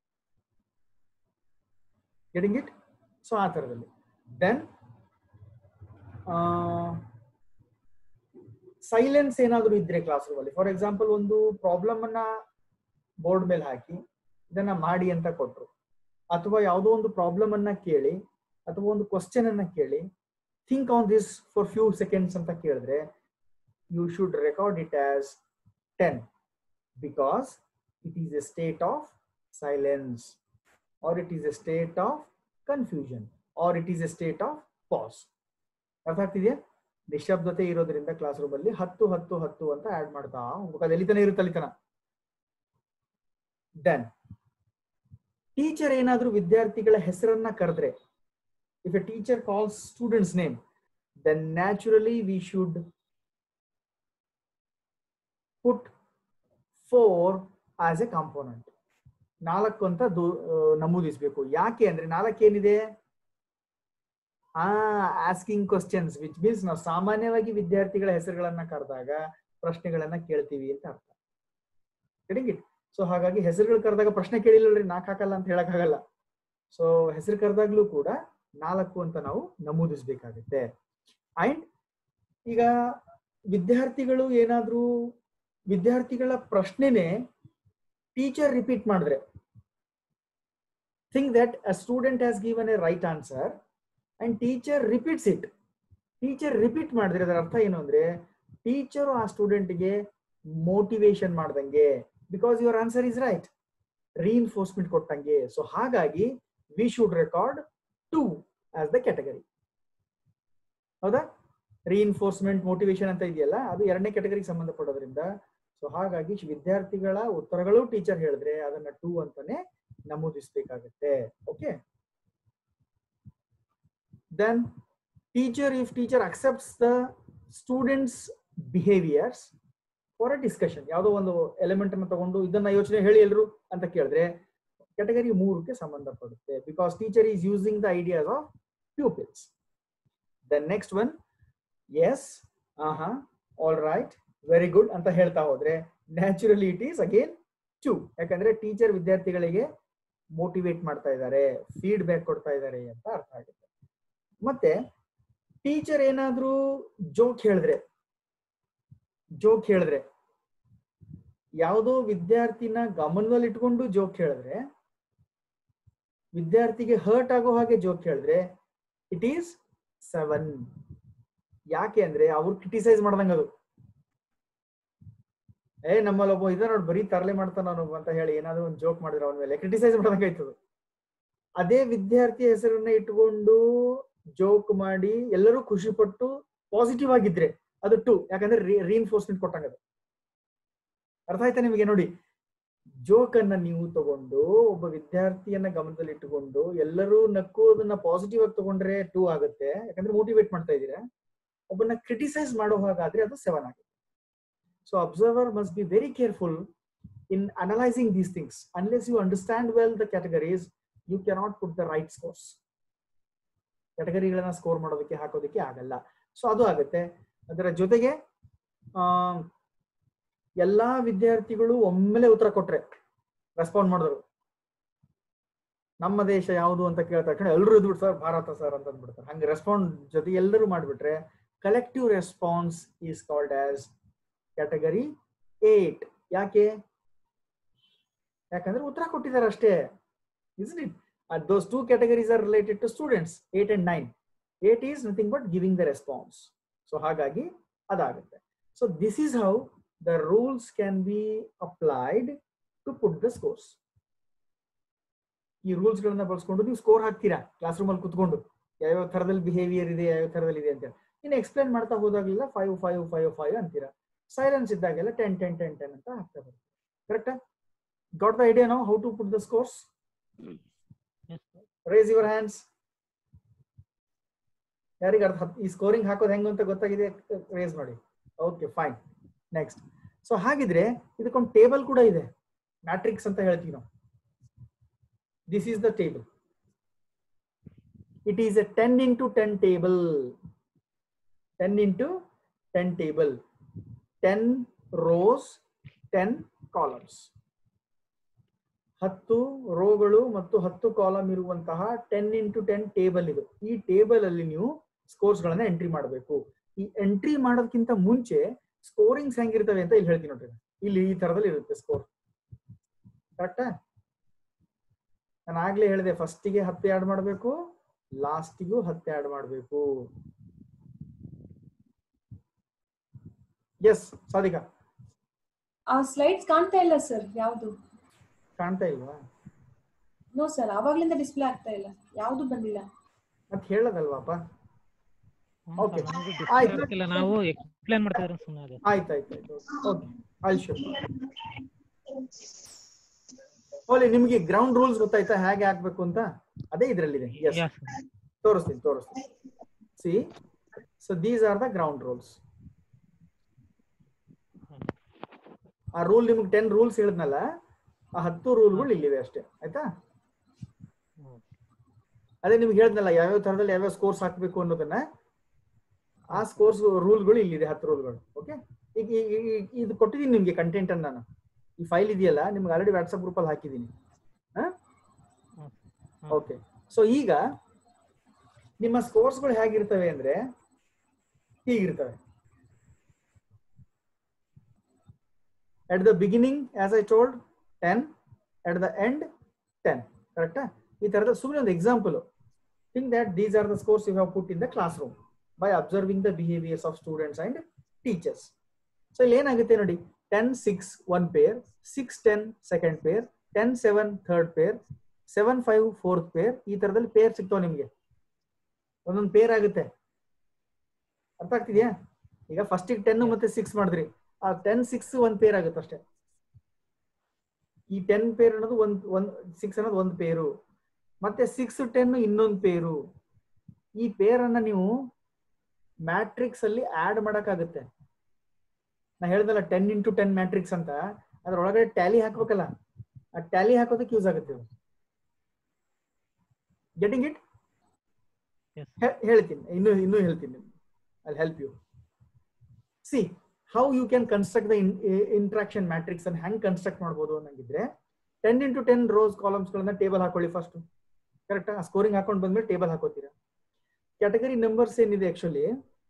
ಗೆಟಿಂಗ್ ಇಟ್ ಸೊ ಆ ಥರದಲ್ಲಿ ದೆನ್ ಸೈಲೆನ್ಸ್ ಏನಾದರೂ ಇದ್ರೆ ಕ್ಲಾಸ್ ರೂಮ್ ಅಲ್ಲಿ ಫಾರ್ ಎಕ್ಸಾಂಪಲ್ ಒಂದು ಪ್ರಾಬ್ಲಮ್ ಅನ್ನ ಬೋರ್ಡ್ ಮೇಲೆ ಹಾಕಿ ಇದನ್ನ ಮಾಡಿ ಅಂತ ಕೊಟ್ರು ಅಥವಾ ಯಾವುದೋ ಒಂದು ಪ್ರಾಬ್ಲಮ್ ಅನ್ನ ಕೇಳಿ ಅಥವಾ ಒಂದು ಕ್ವಶನ್ ಅನ್ನ ಕೇಳಿ think on this for few seconds ಅಂತ ಕೇಳಿದ್ರೆ you should record it as ten because it is a state of silence or it is a state of confusion or it is a state of pause ಅರ್ಥ ಆಗ್ತಿದೆಯಾ ನಿಶಬ್ದತೆ ಇರೋದ್ರಿಂದ class room ಅಲ್ಲಿ ಹತ್ತು ಹತ್ತು ಹತ್ತು ಅಂತ ಆಡ್ ಮಾಡ್ತಾ ಹೋಗ್ಬೇಕು ಅದು ಎಲ್ಲಿತನ ಇರುತ್ತೆ ಅಲ್ಲಿತನ ದೆನ್ ಟೀಚರ್ ಏನಾದ್ರೂ ವಿದ್ಯಾರ್ಥಿಗಳ ಹೆಸರನ್ನ ಕರೆದ್ರೆ if a teacher calls students name then naturally we should put four as a component ನಾಲ್ಕು ಅಂತ ದೂ- ಆ, ನಮೂದಿಸ್ಬೇಕು ಯಾಕೆ ಅಂದ್ರೆ ನಾಲ್ಕು ಏನಿದೆ ಆ ಆಸ್ಕಿಂಗ್ ಕ್ವಶನ್ಸ್ ವಿಚ್ ಮೀನ್ಸ್ ನಾವು ಸಾಮಾನ್ಯವಾಗಿ ವಿದ್ಯಾರ್ಥಿಗಳ ಹೆಸರುಗಳನ್ನ ಕರೆದಾಗ ಪ್ರಶ್ನೆಗಳನ್ನ ಕೇಳ್ತೀವಿ ಅಂತ ಅರ್ಥ ಗೆಟಿಂಗ್ ಇಟ್ ಸೊ ಹಾಗಾಗಿ ಹೆಸರುಗಳು ಕರೆದಾಗ ಪ್ರಶ್ನೆ ಕೇಳಿಲ್ಲರಿ ನಾಲ್ಕು ಹಾಕಲ್ಲ ಅಂತ ಹೇಳಕ್ಕಾಗಲ್ಲ ಸೊ ಹೆಸರು ಕರೆದಾಗ್ಲೂ ಕೂಡ ನಾಲ್ಕು ಅಂತ ನಾವು ನಮೂದಿಸ್ಬೇಕಾಗುತ್ತೆ ಅಂಡ್ ಈಗ ವಿದ್ಯಾರ್ಥಿಗಳು ಏನಾದ್ರೂ ವಿದ್ಯಾರ್ಥಿಗಳ ಪ್ರಶ್ನೆನೆ ಟೀಚರ್ ರಿಪೀಟ್ ಮಾಡಿದ್ರೆ think that a student has given a right answer and teacher repeats it teacher repeat ಮಾಡಿದ್ರೆ ಅದರ ಅರ್ಥ ಏನು ಅಂದ್ರೆ ಟೀಚರು ಆ ಸ್ಟೂಡೆಂಟ್ಗೆ ಮೋಟಿವೇಶನ್ ಮಾಡ್ದಂಗೆ because your answer is right reinforcement ಕೊಟ್ಟಂಗೆ ಸೊ ಹಾಗಾಗಿ we should record two as the category ಹೌದಾ ರೀಇನ್ಫೋರ್ಸ್ಮೆಂಟ್ ಮೋಟಿವೇಶನ್ ಅಂತ ಇದೆಯಲ್ಲ ಅದು ಎರಡನೇ ಕ್ಯಾಟಗರಿಗೆ ಸಂಬಂಧಪಡೋದ್ರಿಂದ ಸೊ ಹಾಗಾಗಿ ವಿದ್ಯಾರ್ಥಿಗಳ ಉತ್ತರಗಳು ಟೀಚರ್ ಹೇಳಿದ್ರೆ ಅದನ್ನ ಟೂ ಅಂತಾನೆ ನಮೂದಿಸ್ಬೇಕಾಗತ್ತೆ okay then teacher if teacher accepts the students behaviours for a discussion ಯಾವುದೋ ಒಂದು ಎಲಿಮೆಂಟ್ ಅನ್ನು ತಗೊಂಡು ಇದನ್ನ ಯೋಚನೆ ಹೇಳಿ ಎಲ್ರು ಅಂತ ಕೇಳಿದ್ರೆ ಕ್ಯಾಟಗರಿ ಮೂರಕ್ಕೆ ಸಂಬಂಧಪಡುತ್ತೆ because teacher is using the ideas of pupils the next one yes ಆಹಾ ಆಲ್ ರೈಟ್ ವೆರಿ ಗುಡ್ ಅಂತ ಹೇಳ್ತಾ ಹೋದ್ರೆ naturally it is again two ಯಾಕಂದ್ರೆ ಟೀಚರ್ ವಿದ್ಯಾರ್ಥಿಗಳಿಗೆ ಮೋಟಿವೇಟ್ ಮಾಡ್ತಾ ಇದ್ದಾರೆ ಫೀಡ್ಬ್ಯಾಕ್ ಕೊಡ್ತಾ ಇದ್ದಾರೆ ಅಂತ ಅರ್ಥ ಆಗುತ್ತೆ ಮತ್ತೆ ಟೀಚರ್ ಏನಾದ್ರೂ ಜೋಕ್ ಹೇಳಿದ್ರೆ ಜೋಕ್ ಹೇಳಿದ್ರೆ ಯಾವುದೋ ವಿದ್ಯಾರ್ಥಿನ ಗಮನದಲ್ಲಿ ಇಟ್ಕೊಂಡು ಜೋಕ್ ಹೇಳಿದ್ರೆ ವಿದ್ಯಾರ್ಥಿಗೆ ಹರ್ಟ್ ಆಗೋ ಹಾಗೆ ಜೋಕ್ ಹೇಳಿದ್ರೆ ಇಟ್ ಈಸ್ ಸೆವೆನ್ ಯಾಕೆ ಅಂದ್ರೆ ಅವ್ರು ಕ್ರಿಟಿಸೈಸ್ ಮಾಡ್ದಂಗ ಅದು ಏ ನಮ್ಮಲ್ಲಿ ಒಬ್ಬ ಇದ ನೋಡಿ ಬರೀ ತರಲೆ ಮಾಡ್ತಾನ ಅವನು ಅಂತ ಹೇಳಿ ಏನಾದ್ರು ಒಂದು ಜೋಕ್ ಮಾಡಿದ್ರೆ ಅವನ ಮೇಲೆ ಕ್ರಿಟಿಸೈಸ್ ಮಾಡ್ದಂಗ ಆಯ್ತದು ಅದೇ ವಿದ್ಯಾರ್ಥಿ ಹೆಸರನ್ನ ಇಟ್ಕೊಂಡು ಜೋಕ್ ಮಾಡಿ ಎಲ್ಲರೂ ಖುಷಿ ಪಟ್ಟು ಪಾಸಿಟಿವ್ ಆಗಿದ್ರೆ ಅದು ಟು ಯಾಕಂದ್ರೆ ರೀಇನ್ಫೋರ್ಸ್ಮೆಂಟ್ ಕೊಟ್ಟಂಗ ಅದು ಅರ್ಥ ಆಯ್ತಾ ನಿಮಗೆ ನೋಡಿ ಜೋಕ್ ಅನ್ನ ನೀವು ತಗೊಂಡು ಒಬ್ಬ ವಿದ್ಯಾರ್ಥಿಯನ್ನ ಗಮನದಲ್ಲಿ ಇಟ್ಟುಕೊಂಡು ಎಲ್ಲರೂ ನಕ್ಕೋದನ್ನ ಪಾಸಿಟಿವ್ ಆಗಿ ತಗೊಂಡ್ರೆ ಟೂ ಆಗುತ್ತೆ ಯಾಕಂದ್ರೆ ಮೋಟಿವೇಟ್ ಮಾಡ್ತಾ ಇದ್ದೀರಾ ಒಬ್ಬನ ಕ್ರಿಟಿಸೈಸ್ ಮಾಡೋ ಹಾಗಾದ್ರೆ ಅದು ಸೆವೆನ್ ಆಗುತ್ತೆ so observer must be very careful in analyzing these things unless you understand well the categories you cannot put the right scores ಕ್ಯಾಟಗರಿಗಳನ್ನ ಸ್ಕೋರ್ ಮಾಡೋದಕ್ಕೆ ಹಾಕೋದಕ್ಕೆ ಆಗಲ್ಲ ಸೊ ಅದು ಆಗುತ್ತೆ ಅದರ ಜೊತೆಗೆ ಆ ಎಲ್ಲಾ ವಿದ್ಯಾರ್ಥಿಗಳು ಒಮ್ಮೆಲೆ ಉತ್ತರ ಕೊಟ್ರೆ ರೆಸ್ಪಾಂಡ್ ಮಾಡಿದ್ರು ನಮ್ಮ ದೇಶ ಯಾವುದು ಅಂತ ಕೇಳಿದ ತಕ್ಷಣ ಎಲ್ಲರೂ ಇದ್ಬಿಟ್ಟು ಸರ್ ಭಾರತ ಸರ್ ಅಂತ ಅಂದ್ಬಿಡ್ತಾರೆ ಹಂಗೆ ರೆಸ್ಪಾಂಡ್ ಜೊತೆ ಎಲ್ಲರೂ ಮಾಡಿಬಿಟ್ರೆ collective response is called as category eight ಯಾಕೆ ಯಾಕಂದ್ರೆ ಉತ್ತರ ಕೊಟ್ಟಿದ್ದಾರೆ ಅಷ್ಟೇ isn't it those two categories are related to students eight and nine eight is nothing but giving the response so ಹಾಗಾಗಿ ಅದಾಗುತ್ತೆ so this is how the rules can be applied to put the scores ಈ rules ಗಳನ್ನ ಬಳಸ್ಕೊಂಡು ನೀವು score ಹಾಕ್ತೀರಾ class room ಅಲ್ಲಿ ಕುತ್ಕೊಂಡು ಯಾವ್ಯಾವ ಥರದಲ್ಲಿ ಬಿಹೇವಿಯರ್ ಇದೆ ಯಾವ ಥರದಲ್ಲಿ ಇದೆ ಅಂತ ಇನ್ನು ಎಕ್ಸ್ಪ್ಲೇನ್ ಮಾಡ್ತಾ ಹೋದಾಗಲೆಲ್ಲ ಫೈವ್ ಫೈವ್ ಫೈವ್ ಫೈವ್ ಅಂತೀರಾ ಸೈಲೆನ್ಸ್ ಇದ್ದಾಗೆಲ್ಲ ಟೆನ್ ಟೆನ್ ಟೆನ್ ಟೆನ್ ಅಂತ ಹಾಕ್ತಾ ಬರ್ತೀರಾ ಕರೆಕ್ಟಾ got the idea know how to put the scores Yes, sir. Raise your hands ಯಾರಿಗೆ ಅರ್ಥ ಈ ಸ್ಕೋರಿಂಗ್ ಹಾಕೋದು ಹೆಂಗ್ ಅಂತ ಗೊತ್ತಾಗಿದೆ ರೇಸ್ ಮಾಡಿ ಓಕೆ ಫೈನ್ ನೆಕ್ಸ್ಟ್ ಸೊ ಹಾಗಿದ್ರೆ ಇದಕ್ಕೊಂದು ಟೇಬಲ್ ಕೂಡ ಇದೆ ಮ್ಯಾಟ್ರಿಕ್ಸ್ ಅಂತ ಹೇಳ್ತೀವಿ ನಾವು this is the table it is a ten into ten table ten into ten table ten rows ten columns ಹತ್ತು ರೋಗಳು ಮತ್ತು ಹತ್ತು ಕಾಲಮ್ ಇರುವಂತಹ ಟೆನ್ ಇಂಟು ಟೆನ್ ಟೇಬಲ್ ಇದು ಈ ಟೇಬಲ್ ಅಲ್ಲಿ ನೀವು ಸ್ಕೋರ್ಸ್ ಗಳನ್ನ ಎಂಟ್ರಿ ಮಾಡಬೇಕು ಈ ಎಂಟ್ರಿ ಮಾಡೋದಕ್ಕಿಂತ ಮುಂಚೆ ಸ್ಕೋರಿಂಗ್ಸ್ ಹೆಂಗಿರ್ತವೆ ಅಂತ ಇಲ್ಲಿ ಹೇಳ್ತೀನಿ ನೋಡ್ರಿ ಇಲ್ಲಿ ಈ ತರದಲ್ಲಿ ಇರುತ್ತೆ ಸ್ಕೋರ್ ಕರೆಕ್ಟಾ ನಾನು ಆಗ್ಲೇ ಹೇಳಿದೆ ಫಸ್ಟಿಗೆ ಹತ್ತು ಆಡ್ ಮಾಡಬೇಕು ಲಾಸ್ಟಿಗೂ ಹತ್ತು ಆಡ್ ಮಾಡಬೇಕು ಎಸ್ ಸಾಧಿಕಾ ಆ ಸ್ಲೈಡ್ಸ್ ಕಾಣ್ತಾ ಇಲ್ಲ ಸರ್ ಯಾವುದು ಕಾಣ್ತಾ ಇಲ್ವಾ ನೋ ಸರ್ ಆವಾಗ್ಲಿಂದ ಡಿಸ್ಪ್ಲೇ ಆಗ್ತಾ ಇಲ್ಲ ಯಾವುದು ಬಂದಿಲ್ಲ ಮತ್ ಹೇಳದಲ್ವಾಪ ಹ್ಮ್ Okay. sir, ನಮಗೂ ಆಯ್ತು. display ಆಗ್ತಿಲ್ಲ ನಾವು ಎಕ್ಸ್ಪ್ಲೇನ್ ಮಾಡ್ತಾ ಇದ್ರೆ ಸುಮ್ಮನೆ ಅದೇ ಆಯ್ತು ಆಯ್ತು ಆಯ್ತು ಓಕೆ ಐಲ್ ಶೋ ಓಲಿ ನಿಮ್ಗೆ ಗ್ರೌಂಡ್ ರೂಲ್ಸ್ ಗೊತ್ತಾಯ್ತಾ ಹೇಗೆ ಹಾಕ್ಬೇಕು ಅಂತ ಅದೇ ಇದ್ರಲ್ಲಿದೆ ಎಸ್ Yes, sir. ತೋರಿಸ್ತೀನಿ ತೋರಿಸ್ತೀನಿ see so these are the ground rules ಆ ರೂಲ್ ನಿಮ್ಗೆ ಟೆನ್ ರೂಲ್ಸ್ ಹೇಳಿದ್ನಲ್ಲ ಆ ಹತ್ತು ರೂಲ್ಗಳು ಇಲ್ಲಿವೆ ಅಷ್ಟೇ ಆಯ್ತಾ ಹ್ಮ್. ಅದೇ ನಿಮ್ಗೆ ಹೇಳಿದ್ನಲ್ಲ ಯಾವ್ಯಾವ ತರದಲ್ಲಿ ಯಾವ್ಯಾವ ಸ್ಕೋರ್ಸ್ ಹಾಕ್ಬೇಕು ಅನ್ನೋದನ್ನ ಆ ಸ್ಕೋರ್ಸ್ ರೂಲ್ಗಳು ಇಲ್ಲಿದೆ ಹತ್ತು ರೂಲ್ಗಳು ಓಕೆ ಈಗ ಈ- ಈ- ಈ- ಇದು ಕೊಟ್ಟಿದ್ದೀನಿ ನಿಮ್ಗೆ ಕಂಟೆಂಟ್ ಅನ್ನು ನಾನು ಈ ಫೈಲ್ ಇದೆಯಲ್ಲ ನಿಮ್ಗೆ ಆಲ್ರೆಡಿ ವಾಟ್ಸ್ಆಪ್ ಗ್ರೂಪ್ ಅಲ್ಲಿ ಹಾಕಿದ್ದೀನಿ ಹ್ಮ್. ಓಕೆ ಸೊ ಈಗ ನಿಮ್ಮ ಸ್ಕೋರ್ಸ್ಗಳು ಹೇಗಿರ್ತವೆ ಅಂದ್ರೆ ಹೀಗಿರ್ತವೆ at the beginning as i told 10 at the end 10 ಕರೆಕ್ಟಾ ಈ ತರದ ಸುಮ್ಮನೆ ಒಂದು example think that these are the scores you have put in the class room by observing the behaviours of students and teachers so ಇಲ್ಲಿ ಏನಾಗುತ್ತೆ ನೋಡಿ ten six one pair six ten second pair ten seven third pair seven five fourth pair ಈ ತರದಲ್ಲಿ peer ಸಿಗ್ತಾವ ನಿಮ್ಗೆ ಒಂದೊಂದು peer ಆಗುತ್ತೆ ಅರ್ಥ ಆಗ್ತಿದ್ಯಾ ಈಗ ಫಸ್ಟಿಗೆ ಟೆನ್ ಮತ್ತೆ ಸಿಕ್ಸ್ ಮಾಡಿದ್ರಿ ಆ ಟೆನ್ ಸಿಕ್ಸ್ ಒಂದ್ ಪೇರ್ ಆಗುತ್ತೆ ಅಷ್ಟೇ ಈ ಟೆನ್ ಪೇರ್ ಅನ್ನೋದು ಒಂದ್ ಒಂದ್ ಸಿಕ್ಸ್ ಅನ್ನೋದು ಒಂದ್ ಪೇರು ಮತ್ತೆ ಸಿಕ್ಸ್ ಟೆನ್ ಇನ್ನೊಂದು ಪೇರು ಈ ಪೇರ್ ಅನ್ನ ನೀವು ಮ್ಯಾಟ್ರಿಕ್ಸ್ ಅಲ್ಲಿ ಆಡ್ ಮಾಡಕ್ಕಾಗುತ್ತೆ ನಾ ಹೇಳ್ದಲ್ಲ ಟೆನ್ ಇಂಟು ಟೆನ್ ಮ್ಯಾಟ್ರಿಕ್ಸ್ ಅಂತ ಅದ್ರೊಳಗಡೆ ಟ್ಯಾಲಿ ಹಾಕ್ಬೇಕಲ್ಲ ಆ ಟ್ಯಾಲಿ ಹಾಕೋದಕ್ಕೆ ಯೂಸ್ ಆಗುತ್ತೆ ಇದು ಗೆಟಿಂಗ್ ಇಟ್ Yes. ಹೇಳ್ತೀನಿ ಇನ್ನು ಇನ್ನೂ ಹೇಳ್ತೀನಿ I help you see how you can construct the interaction matrix ಅನ್ನು ಹೆಂಗ್ ಕನ್ಸ್ಟ್ರಕ್ಟ್ ಮಾಡ್ಬೋದು ಅನ್ನಂಗಿದ್ರೆ ten into ten rows columns ಗಳನ್ನ ಟೇಬಲ್ ಹಾಕೊಳ್ಳಿ ಫಸ್ಟ್ ಕರೆಕ್ಟಾ ಸ್ಕೋರಿಂಗ್ ಹಾಕೊಂಡು ಬಂದ್ಮೇಲೆ ಟೇಬಲ್ ಹಾಕೋತೀರಾ ಕ್ಯಾಟಗರಿ ನಂಬರ್ಸ್ ಏನಿದೆ ಆಕ್ಚುಲಿ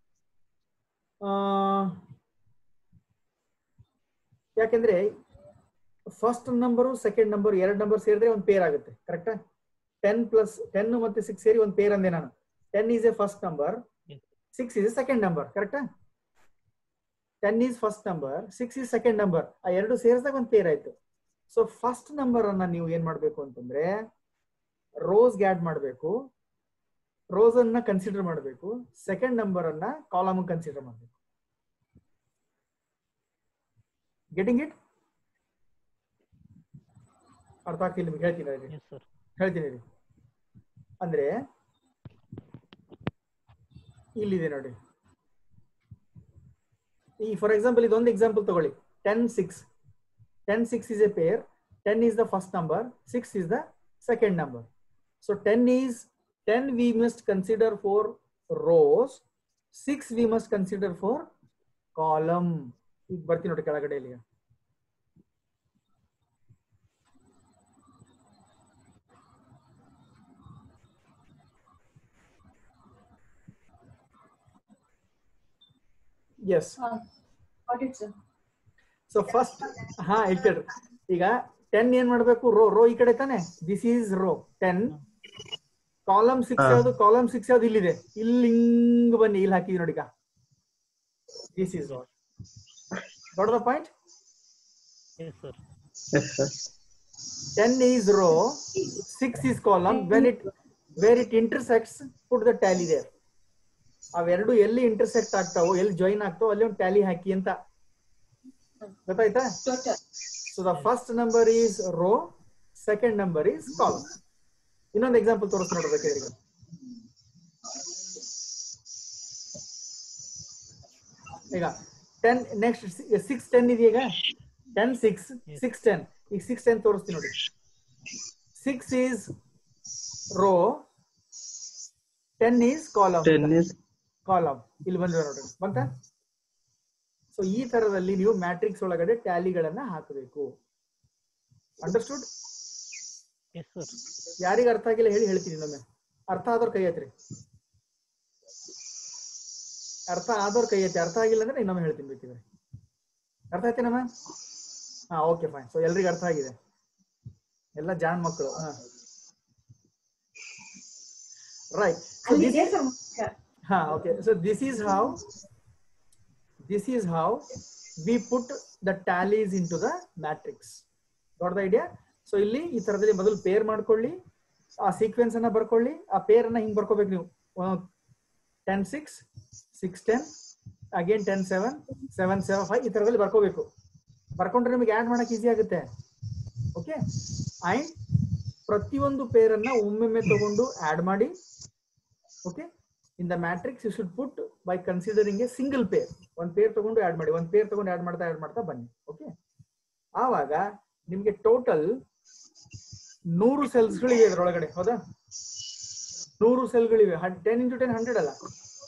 ಯಾಕೆಂದ್ರೆ ಫಸ್ಟ್ ನಂಬರು ಸೆಕೆಂಡ್ ನಂಬರ್ ಎರಡು ನಂಬರ್ ಸೇರಿದ್ರೆ ಒಂದು ಪೇರ್ ಆಗುತ್ತೆ ಕರೆಕ್ಟಾ ಟೆನ್ ಪ್ಲಸ್ ಟೆನ್ ಮತ್ತೆ ಸಿಕ್ಸ್ ಸೇರಿ ಒಂದು ಪೇರ್ ಅಂದೆ ನಾನು ten is a first number Yes. Six is A second number ಕರೆಕ್ಟಾ ten is first number six is second number ಆ ಎರಡು ಸೇರಿಸಿದಾಗ ಒಂದು ಪೇರ್ ಆಯ್ತು ಸೊ ಫಸ್ಟ್ ನಂಬರ್ ಅನ್ನ ನೀವು ಏನ್ ಮಾಡ್ಬೇಕು ಅಂತಂದ್ರೆ ರೋಸ್ಗೆ ಆಡ್ ಮಾಡಬೇಕು ರೋಸ್ ಅನ್ನ ಕನ್ಸಿಡರ್ ಮಾಡಬೇಕು ಸೆಕೆಂಡ್ ನಂಬರ್ ಅನ್ನ ಕಾಲಮ್ ಕನ್ಸಿಡರ್ ಮಾಡಬೇಕು ಗೆಟಿಂಗ್ ಇಟ್ ಅರ್ಥ ಆಗ್ತಿಲ್ಲ ನಿಮ್ಗೆ ಹೇಳ್ತೀನಿ ರೀ Yes, sir. ಹೇಳ್ತೀನಿ ರೀ ಅಂದ್ರೆ ಇಲ್ಲಿದೆ ನೋಡಿ ಈ ಫಾರ್ ಎಕ್ಸಾಂಪಲ್ ಇದೊಂದು ಎಕ್ಸಾಂಪಲ್ ತಗೊಳ್ಳಿ ten six 10, 6 is a pair. 10 is the first number. 6 is the second number. So 10 is 10 we must consider for rows. 6 we must consider for column. ಈಗ ಬರ್ತೀನಿ ನೋಡಿ ಕೆಳಗಡೆ ಇಲ್ಲಿ yes got it sir so first ಹಾ ಇಟ್ಕೊಳ್ರಿ ಈಗ ten ಏನ್ ಮಾಡ್ಬೇಕು ರೋ ರೋ ಈ ಕಡೆ ತಾನೆ this is row ten column six ಹಾ. ಯಾವ್ದು ಕಾಲಮ್ ಸಿಕ್ಸ್ ಯಾವ್ದು ಇಲ್ಲಿದೆ ಇಲ್ಲಿ ಹಿಂಗ್ ಬನ್ನಿ ಇಲ್ಲಿ ಹಾಕಿದ್ವಿ ನೋಡಿ ಈಗ this is what got the point yes sir yes sir ten is row six is column when it where it intersects put the tally there ಅವೆರಡು ಎಲ್ಲಿ ಇಂಟರ್ಸೆಕ್ಟ್ ಆಗ್ತಾವೋ ಎಲ್ಲಿ ಜಾಯಿನ್ ಆಗ್ತಾವೋ ಅಲ್ಲಿ ಒಂದು ಟ್ಯಾಲಿ ಹಾಕಿ ಅಂತ ಗೊತ್ತಾಯ್ತಾ total So the first number is row, second number is column. ಇನ್ನೊಂದು example ತೋರಿಸ್ ನೋಡ್ಬೇಕು ಈಗ ಈಗ ಟೆನ್ ನೆಕ್ಸ್ಟ್ ಸಿಕ್ಸ್ ಟೆನ್ ಇದೆಯೀಗ ಟೆನ್ ಸಿಕ್ಸ್ ಸಿಕ್ಸ್ ಟೆನ್ ಈಗ ಸಿಕ್ಸ್ ಟೆನ್ ತೋರಿಸ್ತೀನಿ ನೋಡಿ six is row ten is column ten is column ಇಲ್ಲಿ ಬಂದ್ರೆ ನೋಡ್ರಿ ಬಂತ ಸೊ ಈ ತರದಲ್ಲಿ ನೀವು ಮ್ಯಾಟ್ರಿಕ್ಸ್ ಒಳಗಡೆ ಟ್ಯಾಲಿಗಳನ್ನ ಹಾಕಬೇಕು ಅಂಡರ್ಸ್ಟುಡ್ ಎಸ್ ಸರ್ ಯಾರಿಗ ಅರ್ಥ ಆಗಿಲ್ಲ ಹೇಳಿ ಹೇಳ್ತೀನಿ ಇನ್ನೊಮ್ಮೆ ಅರ್ಥ ಆದವ್ರ ಕೈ ಎತ್ರಿ ಅರ್ಥ ಆದವ್ರ ಕೈ ಎತ್ತಿ ಅರ್ಥ ಆಗಿಲ್ಲ ಅಂದ್ರೆ ಇನ್ನೊಮ್ಮೆ ಹೇಳ್ತೀನಿ ಬೇಕಿದ್ರೆ ಅರ್ಥ ಆಯ್ತೇನಮ್ಮ ಹಾ ಓಕೆ ಫೈನ್ ಸೊ ಎಲ್ರಿಗೂ ಅರ್ಥ ಆಗಿದೆ ಎಲ್ಲ ಜಾಣ್ ಮಕ್ಕಳು ಹಾ ರೈಟ್ ಅಲ್ಲಿದೆ sir Ha, okay. So this is how this is how we put the tallies into the matrix. Got the idea? So ಇಲ್ಲಿ ಈ ತರದಲ್ಲಿ ಮೊದಲು ಪೇರ್ ಮಾಡ್ಕೊಳ್ಳಿ ಆ ಸೀಕ್ವೆನ್ಸ್ ಅನ್ನ ಬರ್ಕೊಳ್ಳಿ ಆ ಪೇರ್ ಅನ್ನ ಹಿಂಗ್ ಬರ್ಕೋಬೇಕು ನೀವು ten six six ten again ten seven seven seven five ಈ ತರದಲ್ಲಿ ಬರ್ಕೋಬೇಕು ಬರ್ಕೊಂಡ್ರೆ ನಿಮಗೆ ಆಡ್ ಮಾಡಕ್ ಈಸಿ ಆಗುತ್ತೆ ಓಕೆ ಅಂಡ್ ಪ್ರತಿಯೊಂದು ಪೇರ್ ಅನ್ನ ಒಮ್ಮೊಮ್ಮೆ ತಗೊಂಡು ಆಡ್ ಮಾಡಿ okay in the matrix you should put by considering a single pair ಒಂದ್ ಪೇರ್ ತಗೊಂಡು ಆಡ್ ಮಾಡಿ ಒಂದ್ ಪೇರ್ ತಗೊಂಡು ಆಡ್ ಮಾಡ್ತಾ ಆಡ್ ಮಾಡ್ತಾ ಬನ್ನಿ ಓಕೆ ಆವಾಗ ನಿಮ್ಗೆ ಟೋಟಲ್ ನೂರು ಸೆಲ್ಸ್ಗಳಿವೆ ಇದ್ರೊಳಗಡೆ ಹೌದಾ ನೂರು ಸೆಲ್ಗಳಿವೆ ಟೆನ್ ಇಂಟು ಟೆನ್ ಹಂಡ್ರೆಡ್ ಅಲ್ಲ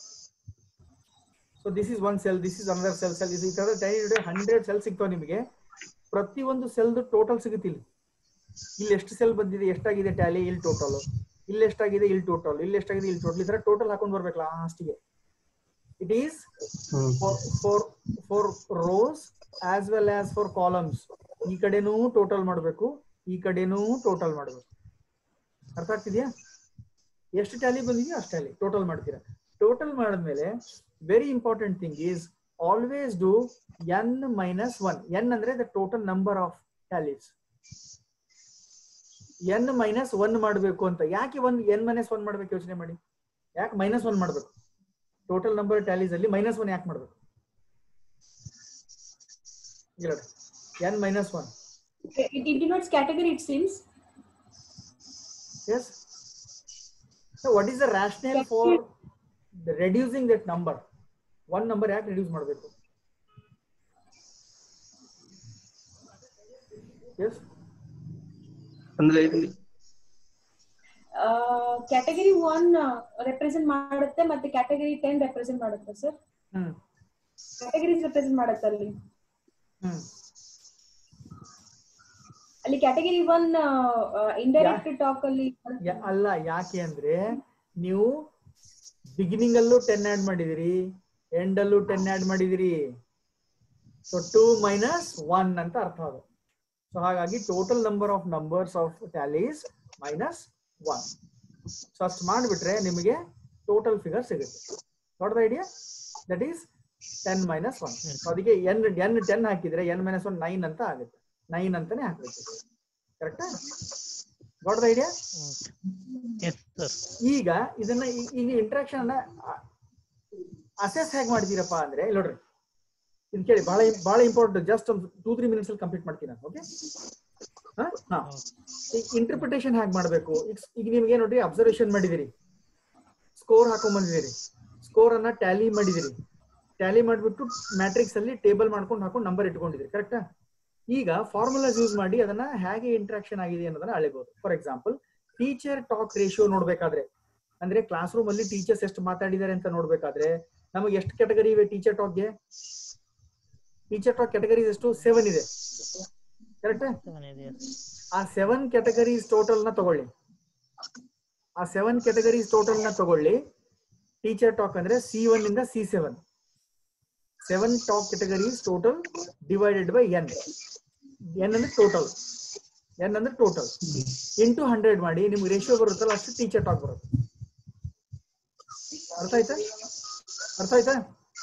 so this is one cell this is another cell cell ಈ ತರ ten into ten hundred cell ಸಿಗ್ತಾವ ನಿಮಗೆ ಪ್ರತಿಯೊಂದು ಸೆಲ್ದು ಟೋಟಲ್ ಸಿಗುತ್ತೆ ಇಲ್ಲಿ ಇಲ್ಲಿ ಎಷ್ಟು ಸೆಲ್ ಬಂದಿದೆ ಎಷ್ಟಾಗಿದೆ ಟ್ಯಾಲಿ ಇಲ್ಲಿ ಟೋಟಲ್ ಇಲ್ಲಿ ಎಷ್ಟಾಗಿದೆ ಇಲ್ಲಿ ಟೋಟಲ್ ಇಲ್ಲಿ ಎಷ್ಟಾಗಿದೆ ಇಲ್ಲಿ ಟೋಟಲ್ ಈ ತರ ಟೋಟಲ್ ಹಾಕೊಂಡ್ ಬರ್ಬೇಕು ಲಾಸ್ಟಿಗೆ it is for for rows as well as for columns ಈ ಕಡೆನೂ ಟೋಟಲ್ ಮಾಡಬೇಕು ಈ ಕಡೆನೂ ಟೋಟಲ್ ಮಾಡಬೇಕು ಅರ್ಥ ಆಗ್ತಿದ್ಯಾ ಎಷ್ಟು ಟ್ಯಾಲಿ ಬಂದಿದೆಯೋ ಅಷ್ಟು ಟ್ಯಾಲಿ ಟೋಟಲ್ ಮಾಡ್ತೀರಾ ಟೋಟಲ್ ಮಾಡಿದ್ಮೇಲೆ very important thing is always do n minus one n ಅಂದ್ರೆ the total number of tallies n minus one ಮಾಡಬೇಕು ಅಂತ ಯಾಕೆ ಒನ್ ಎನ್ ಮೈನಸ್ ಒನ್ ಮಾಡ್ಬೇಕು ಯೋಚನೆ ಮಾಡಿ ಯಾಕೆ ಮೈನಸ್ ಒನ್ ಮಾಡ್ಬೇಕು ಟೋಟಲ್ ನಂಬರ್ ಟ್ಯಾಲೀಸ್ ಅಲ್ಲಿ ಮೈನಸ್ ಒನ್ ಯಾಕೆ ಮಾಡ್ಬೇಕು n minus one It denotes category, it seems. Yes. So what is the rationale for the reducing that number? One number ಯಾಕೆ reduce ಮಾಡಬೇಕು? Yes. ಅಂದ್ರೆ ಇಲ್ಲಿ ಕ್ಯಾಟಗರಿ ಒನ್ ರೆಪ್ರೆಸೆಂಟ್ ಮಾಡುತ್ತೆ ಮತ್ತೆ category ten represent ಮಾಡುತ್ತೆ sir hmm categories represent ಮಾಡುತ್ತೆ ಅಲ್ಲಿ ಹ್ಮ್ ಅಲ್ಲಿ ಕ್ಯಾಟಗರಿ ಒನ್ ಇಂಡೈರೆಕ್ಟ್ ಟಾಕ್ ಅಲ್ಲಿ ಯಾ- ಅಲ್ಲ ಯಾಕೆ ಅಂದ್ರೆ ನೀವು ಬಿಗಿನಿಂಗ್ ಅಲ್ಲೂ ಟೆನ್ ಆಡ್ ಮಾಡಿದಿರಿ ಎಂಡ್ ಅಲ್ಲೂ ಟೆನ್ ಆಡ್ ಮಾಡಿದಿರಿ ಸೊ ಟೂ ಮೈನಸ್ ಒನ್ ಅಂತ ಅರ್ಥ ಅದು ಸೊ ಹಾಗಾಗಿ total number of numbers of tallies minus one so ಅಷ್ಟು ಮಾಡಿಬಿಟ್ರೆ ನಿಮಗೆ ಟೋಟಲ್ ಫಿಗರ್ ಸಿಗುತ್ತೆ ನೋಡ್ದ idea that is ten minus one ಅದಕ್ಕೆ ಎನ್ ಎನ್ ಟೆನ್ ಹಾಕಿದ್ರೆ ಎನ್ ಮೈನಸ್ ಒನ್ ನೈನ್ ಅಂತ ಆಗುತ್ತೆ ನೈನ್ ಅಂತಾನೆ ಹಾಕ್ಬೇಕು ಕರೆಕ್ಟಾ ನೋಡ್ದ ಐಡಿಯಾ ಎಸ್ ಸರ್ ಈಗ ಇದನ್ನ ಈ- ಈಗ ಇಂಟ್ರಾಕ್ಷನ್ ಅನ್ನ ಅಸೆಸ್ ಹೇಗೆ ಮಾಡ್ತೀರಪ್ಪ ಅಂದ್ರೆ ಇಲ್ಲಿ ನೋಡ್ರಿ ಇದು ಕೇಳಿ ಬಹಳ ಬಹಳ ಇಂಪಾರ್ಟೆಂಟ್ ಜಸ್ಟ್ ಒಂದು ಟೂ ತ್ರೀ ಮಿನಿಟ್ಸ್ ಅಲ್ಲಿ ಕಂಪ್ಲೀಟ್ ಮಾಡ್ತೀನಿ ನಾನು ಓಕೆ ಹಾ ಈಗ ಇಂಟರ್ಪ್ರಿಟೇಷನ್ ಹೇಗೆ ಮಾಡಬೇಕು ಈಗ ಈಗ ನಿಮ್ಗೆ ನೋಡ್ರಿ ಅಬ್ಸರ್ವೇಷನ್ ಮಾಡಿದಿರಿ ಸ್ಕೋರ್ ಹಾಕೊಂಡ್ ಬಂದಿದ್ದೀರಿ ಸ್ಕೋರ್ ಅನ್ನ ಟ್ಯಾಲಿ ಮಾಡಿದಿರಿ ಟ್ಯಾಲಿ ಮಾಡಿಬಿಟ್ಟು ಮ್ಯಾಟ್ರಿಕ್ಸ್ ಅಲ್ಲಿ ಟೇಬಲ್ ಮಾಡ್ಕೊಂಡು ಹಾಕೊಂಡು ನಂಬರ್ ಇಟ್ಕೊಂಡಿದ್ದೀರಿ ಕರೆಕ್ಟಾ ಈಗ ಫಾರ್ಮುಲಾಸ್ ಯೂಸ್ ಮಾಡಿ ಅದನ್ನ ಹೇಗೆ ಇಂಟ್ರಾಕ್ಷನ್ ಆಗಿದೆ ಅನ್ನೋದನ್ನ ಅಳೆಬಹುದು for example teacher talk ratio ನೋಡ್ಬೇಕಾದ್ರೆ ಅಂದ್ರೆ ಕ್ಲಾಸ್ ರೂಮ್ ಅಲ್ಲಿ ಟೀಚರ್ಸ್ ಎಷ್ಟು ಮಾತಾಡಿದ್ದಾರೆ ಅಂತ ನೋಡ್ಬೇಕಾದ್ರೆ ನಮಗೆ ಎಷ್ಟು ಕೆಟಗರಿ ಇವೆ ಟೀಚರ್ ಟಾಕ್ಗೆ ಟೀಚರ್ ಟಾಕ್ ಕೆಟಗರೀಸ್ ಎಷ್ಟು ಸೆವೆನ್ ಇದೆ ಕರೆಕ್ಟ್ Seven ಇದೆ yes. ಆ ಸೆವೆನ್ ಕೆಟಗರೀಸ್ ಟೋಟಲ್ ನ ತಗೊಳ್ಳಿ ಆ ಸೆವೆನ್ ಕೆಟಗರೀಸ್ ಟೋಟಲ್ ನ ತಗೊಳ್ಳಿ ಟೀಚರ್ ಟಾಕ್ ಅಂದ್ರೆ ಸಿ ಒನ್ ಇಂದ C seven seven talk categories total divided by n n ಅಂದ್ರೆ ಟೋಟಲ್ ಎನ್ ಅಂದ್ರೆ ಟೋಟಲ್ ಇಂಟು ಹಂಡ್ರೆಡ್ ಮಾಡಿ ನಿಮ್ಗೆ ರೇಷಿಯೋ ಬರುತ್ತಲ್ಲ ಅಷ್ಟು ಟೀಚರ್ ಟಾಕ್ ಬರುತ್ತೆ ಅರ್ಥ ಆಯ್ತಾ ಅರ್ಥ ಆಯ್ತಾ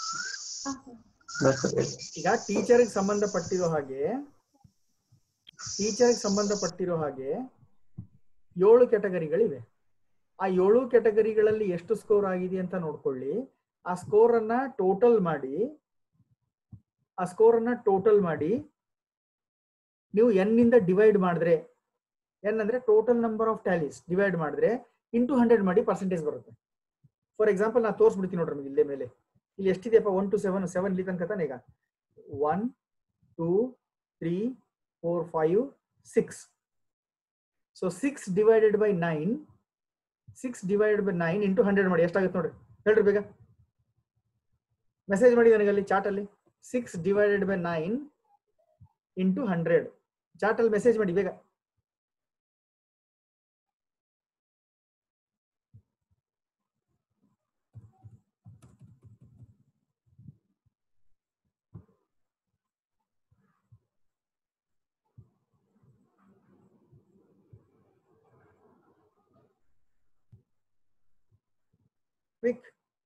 Yes, sir. ಈಗ ಟೀಚರ್ಗೆ ಸಂಬಂಧಪಟ್ಟಿರೋ ಹಾಗೆ ಟೀಚರ್ಗೆ ಸಂಬಂಧಪಟ್ಟಿರೋ ಹಾಗೆ ಏಳು ಕೆಟಗರಿಗಳಿವೆ ಆ ಏಳು ಕೆಟಗರಿಗಳಲ್ಲಿ ಎಷ್ಟು ಸ್ಕೋರ್ ಆಗಿದೆ ಅಂತ ನೋಡ್ಕೊಳ್ಳಿ ಆ ಸ್ಕೋರ್ ಅನ್ನ ಟೋಟಲ್ ಮಾಡಿ ಆ ಸ್ಕೋರ್ ಅನ್ನ ಟೋಟಲ್ ಮಾಡಿ ನೀವು ಎನ್ ಇಂದ ಡಿವೈಡ್ ಮಾಡಿದ್ರೆ ಎನ್ ಅಂದ್ರೆ total number of tallies divide ಮಾಡಿದ್ರೆ ಇಂಟು ಹಂಡ್ರೆಡ್ ಮಾಡಿ ಪರ್ಸೆಂಟೇಜ್ ಬರುತ್ತೆ ಫಾರ್ ಎಕ್ಸಾಂಪಲ್ ನಾ ತೋರಿಸ್ಬಿಡ್ತೀನಿ ನೋಡ್ರಿ ನಿಮ್ಗೆ ಇಲ್ಲೇ ಮೇಲೆ ಇಲ್ಲಿ ಎಷ್ಟಿದೆಯಪ್ಪ ಒನ್ ಟು ಸೆವೆನ್ ಸೆವೆನ್ ಇಲ್ಲಿ ತನಕ ತಾನೇ ಈಗ one two three four five six so six divided by nine six divided by nine into hundred ಮಾಡಿ ಎಷ್ಟಾಗುತ್ತೆ ನೋಡ್ರಿ ಹೇಳ್ರಿ ಬೇಗ ಮೆಸೇಜ್ ಮಾಡಿ ನನಗೆ ಅಲ್ಲಿ ಚಾಟ್ ಅಲ್ಲಿ six divided by nine into hundred chat ಅಲ್ಲಿ ಮೆಸೇಜ್ ಮಾಡಿ ಬೇಗ ಕ್ವಿಕ್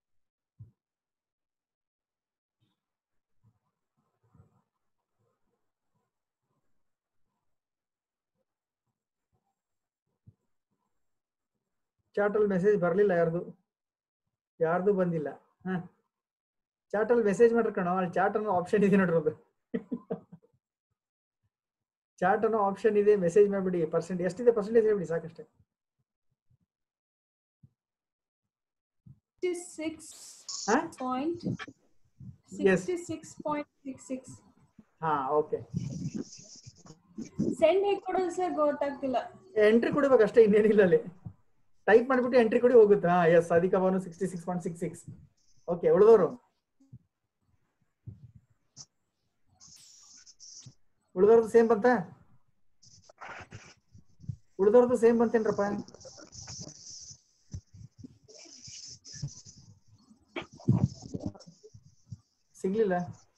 ಚಾಟ್ ಅಲ್ಲಿ ಮೆಸೇಜ್ ಬರಲಿಲ್ಲ ಯಾರ್ದು ಯಾರ್ದು ಬಂದಿಲ್ಲ ಹ ಚಾಟ್ ಅಲ್ಲಿ ಮೆಸೇಜ್ ಮಾಡ್ರಿ ಕಣೋ ಅಲ್ಲಿ ಚಾಟ್ ಅನ್ನೋ ಆಪ್ಷನ್ ಇದೆ ನೋಡ್ರಿ ಅದು ಚಾಟ್ ಅನ್ನೋ ಆಪ್ಷನ್ ಇದೆ ಮೆಸೇಜ್ ಮಾಡ್ಬಿಡಿ ಪರ್ಸೆಂಟ್ ಎಷ್ಟಿದೆ ಪರ್ಸೆಂಟೇಜ್ ಹೇಳ್ಬಿಡಿ ಸಾಕಷ್ಟೇ Six Huh? point Yes. sixty-six point six six. ಹಾ ಓಕೆ ಸೆಂಡ್ ಹೇಗೆ ಕೊಡೋದು ಸರ್ ಗೊತ್ತಾಗ್ತಿಲ್ಲ ಎಂಟ್ರಿ ಕೊಡ್ಬೇಕು ಅಷ್ಟೇ ಇನ್ನೇನಿಲ್ಲ ಅಲ್ಲಿ ಟೈಪ್ ಮಾಡಿಬಿಟ್ಟು ಎಂಟ್ರಿ ಕೊಡಿ ಹೋಗುತ್ತೆ ಹಾ ಎಸ್ ಅಧಿಕ ಬಾನು sixty six point six six okay ಉಳಿದವರು ಉಳಿದವ್ರದ್ದು ಸೇಮ್ ಬಂತ ಉಳಿದವ್ರದ್ದು ಸೇಮ್ ಬಂತೇನ್ರಪ್ಪ ಸಿಗ್ಲಿಲ್ಲ